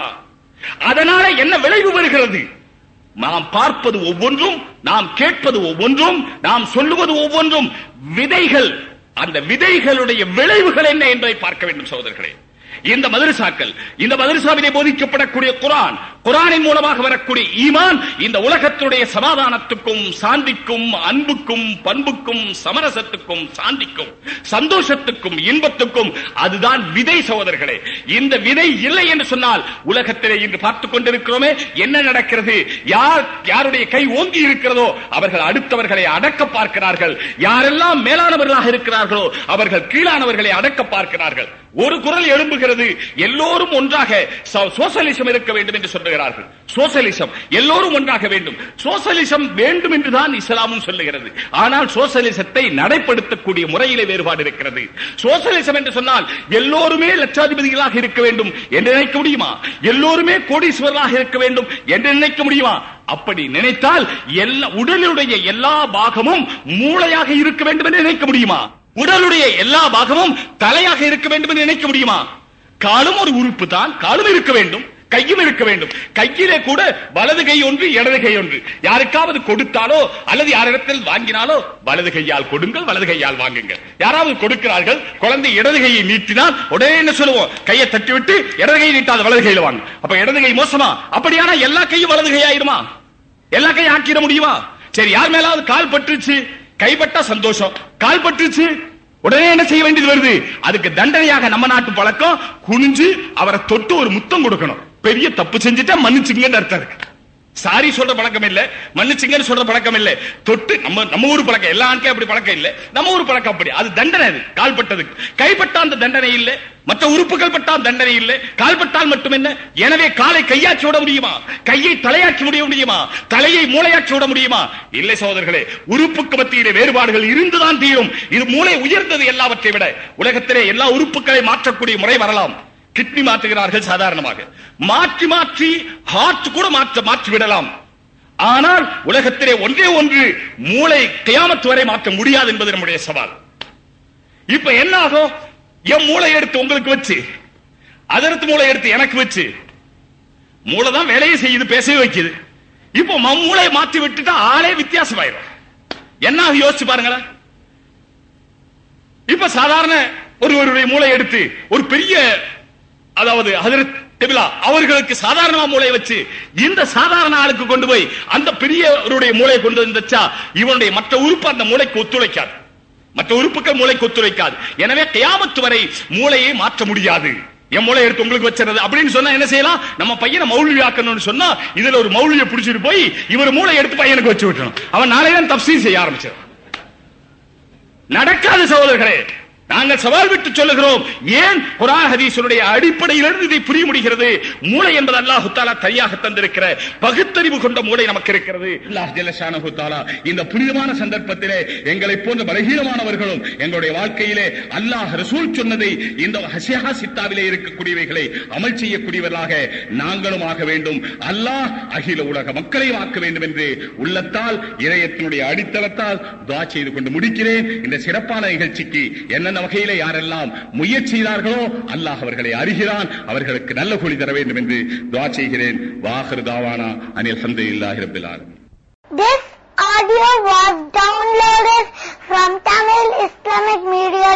அதனால என்ன விளைவு வருகிறது நாம் பார்ப்பது ஒவ்வொன்றும் நாம் கேட்பது ஒவ்வொன்றும் நாம் சொல்லுவது ஒவ்வொன்றும் விதைகள் அந்த விதைகளுடைய விளைவுகள் என்ன என்பதை பார்க்க வேண்டும் சகோதரர்களே இந்த மதரசாக்கள் இந்த மதரசாவிலே போதிக்கப்படக்கூடிய குரான் குரானின் மூலமாக வரக்கூடிய ஈமான் இந்த உலகத்துடைய சமாதானத்துக்கும் சாந்திக்கும் அன்புக்கும் பண்புக்கும் சமரசத்துக்கும் சாந்திக்கும் சந்தோஷத்துக்கும் இன்பத்துக்கும் அதுதான் விதை சகோதரர்களே இந்த விதை இல்லை என்று சொன்னால் உலகத்திலே இன்று பார்த்துக் கொண்டிருக்கிறோமே என்ன நடக்கிறது யார் யாருடைய கை ஓங்கி இருக்கிறதோ அவர்கள் அடுத்தவர்களை அடக்க பார்க்கிறார்கள் யாரெல்லாம் மேலானவர்களாக இருக்கிறார்களோ அவர்கள் கீழானவர்களை அடக்க பார்க்கிறார்கள் ஒரு குரல் எழும்புகிறது எல்லோரும் ஒன்றாக சோ- சோசலிசம் இருக்க வேண்டும் என்று சொல்லுகிறார்கள் சோசலிசம் எல்லோரும் ஒன்றாக வேண்டும் சோசலிசம் வேண்டும் என்றுதான் இஸ்லாமும் சொல்லுகிறது ஆனால் சோசலிசத்தை நடைப்படுத்தக்கூடிய முறையிலே வேறுபாடு இருக்கிறது சோசலிசம் என்று சொன்னால் எல்லோருமே லட்சாதிபதிகளாக இருக்க வேண்டும் என்று நினைக்க முடியுமா எல்லோருமே கோடீஸ்வரராக இருக்க வேண்டும் என்று நினைக்க முடியுமா அப்படி நினைத்தால் எல்லா உடலுடைய எல்லா பாகமும் மூளையாக இருக்க வேண்டும் என்று நினைக்க முடியுமா உடலுடைய எல்லா பாகமும் தலையாக இருக்க வேண்டும் என்று நினைக்க முடியுமா காலும் ஒரு உறுப்பு தான் காலும் இருக்க வேண்டும் கையும் இருக்க வேண்டும் கையிலே கூட வலது கை ஒன்று இடது கை ஒன்று யாருக்காவது கொடுத்தாலோ அல்லது யாரிடத்தில் வாங்கினாலோ வலது கையால் கொடுங்கள் வலது கையால் வாங்குங்கள் யாராவது கொடுக்கிறார்கள் குழந்தை இடது கையை நீட்டினால் உடனே என்ன சொல்லுவோம் கையை தட்டி விட்டு இடது கையை நீட்டாத வலது கையில வாங்க அப்ப இடது கை மோசமா அப்படியானா எல்லா கையும் வலது கையாயிருமா எல்லா கையும் ஆக்கிட முடியுமா சரி யார் மேலாவது கால் பட்டுச்சு கைப்பட்டா சந்தோஷம் கால் பட்டுச்சு உடனே என்ன செய்ய வேண்டியது வருது அதுக்கு தண்டனையாக நம்ம நாட்டு பழக்கம் குனிஞ்சு அவரை தொட்டு ஒரு முத்தம் கொடுக்கணும் பெரிய தப்பு செஞ்சுட்டா மன்னிச்சுங்கன்னு அர்த்தம் இருக்கு சாரி சொல்ற பழக்கம் இல்ல மன்னிச்சுங்கன்னு சொல்ற பழக்கம் இல்ல தொட்டு நம்ம நம்ம ஊர் பழக்கம் எல்லா ஆட்களும் அப்படி பழக்கம் இல்ல நம்ம ஊர் பழக்கம் அப்படி அது தண்டனை அது கால் பட்டதுக்கு கைப்பட்டா அந்த தண்டனை இல்ல மற்ற உறுப்புகள் பட்டால் தண்டனை இல்லை கால்பட்டால் மட்டும் என்ன எனவே காலை கையாக்கி விட முடியுமா கையை தலையாக்கி விட முடியுமா தலையை மூளையாக்கி விட முடியுமா இல்லை சகோதரர்களே உறுப்புக்கு மத்தியிலே வேறுபாடுகள் இருந்துதான் தீரும் இது மூளை உயர்ந்தது எல்லாவற்றை விட உலகத்திலே எல்லா உறுப்புகளை மாற்றக்கூடிய முறை வரலாம் கிட்னி மாற்றுகிறார்கள் சாதாரணமாக மாற்றி மாற்றி ஹார்ட் கூட மாற்ற மாற்றி விடலாம் ஆனால் உலகத்திலே ஒன்றே ஒன்று மூளை கியாமத்து வரை மாற்ற முடியாது என்பது நம்முடைய சவால் இப்ப என்ன ஆகும் என் மூளை எடுத்து உங்களுக்கு வச்சு அதற்கு மூளை எடுத்து எனக்கு வச்சு மூளை தான் வேலையை செய்யுது பேசவே வைக்குது இப்போ ம- மூளை மாற்றி விட்டுட்டா ஆளே வித்தியாசமாயிரும் என்ன ஆகும் யோசிச்சு பாருங்களேன் இப்ப சாதாரண ஒருவருடைய மூளை எடுத்து ஒரு பெரிய அதாவது ஹஜரத் டெபிலா அவர்களுக்கு சாதாரணமா மூளை வச்சு இந்த சாதாரண ஆளுக்கு கொண்டு போய் அந்த பெரியவருடைய மூளை கொண்டு வந்துச்சா இவனுடைய மற்ற உறுப்பு அந்த மூளைக்கு ஒத்துழைக்காது மற்ற உறுப்புகள் மூளைக்கு ஒத்துழைக்காது எனவே கியாமத்து வரை மூளையை மாற்ற முடியாது என் மூளை எடுத்து உங்களுக்கு வச்சிருது அப்படின்னு சொன்னா என்ன செய்யலாம் நம்ம பையனை மௌல்வி ஆக்கணும்னு சொன்னா இதுல ஒரு மௌல்வியை பிடிச்சிட்டு போய் இவர் மூளை எடுத்து பையனுக்கு வச்சு விட்டணும் அவன் நாளைக்கு தான் தப்சீல் செய்ய ஆரம்பிச்சான் நடக்காது சகோதரர்களே நாங்கள் சவால் விட்டு சொல்லுகிறோம் ஏன் குரான் ஹதீஸுடைய அடிப்படையிலிருந்து இதை புரிய முடிகிறது மூளை என்பது அல்லாஹு தாலா தனியாக தந்திருக்கிற பகுத்தறிவு கொண்ட மூளை நமக்கு இருக்கிறது அல்லாஹ் ஜல்லஷானஹு தஆலா இந்த புனிதமான சந்தர்ப்பத்திலே எங்களை போன்ற பலகீனமானவர்களும் எங்களுடைய வாழ்க்கையிலே அல்லாஹ் ரசூல் சொன்னதை இந்த ஹசியா சித்தாவிலே இருக்கக்கூடியவைகளை அமல் செய்யக்கூடியவர்களாக நாங்களும் ஆக வேண்டும் அல்லாஹ் அகில உலக மக்களையும் ஆக்க வேண்டும் என்று உள்ளத்தால் இறையத்தினுடைய அடித்தளத்தால் துவா செய்து கொண்டு முடிக்கிறேன் இந்த சிறப்பான நிகழ்ச்சிக்கு என்னென்ன வகையிலே யாரெல்லாம் முயற்சி செய்தார்களோ அல்லாஹ் அவர்களை அறிகிறான் அவர்களுக்கு நல்ல கூலி தர வேண்டும் என்று துவா செய்கிறேன் வாஹர் தாவானா அனில் ஹந்து இல்லாஹி ரபில் ஆலமீன் This audio was downloaded from TamilIslamicMedia.com.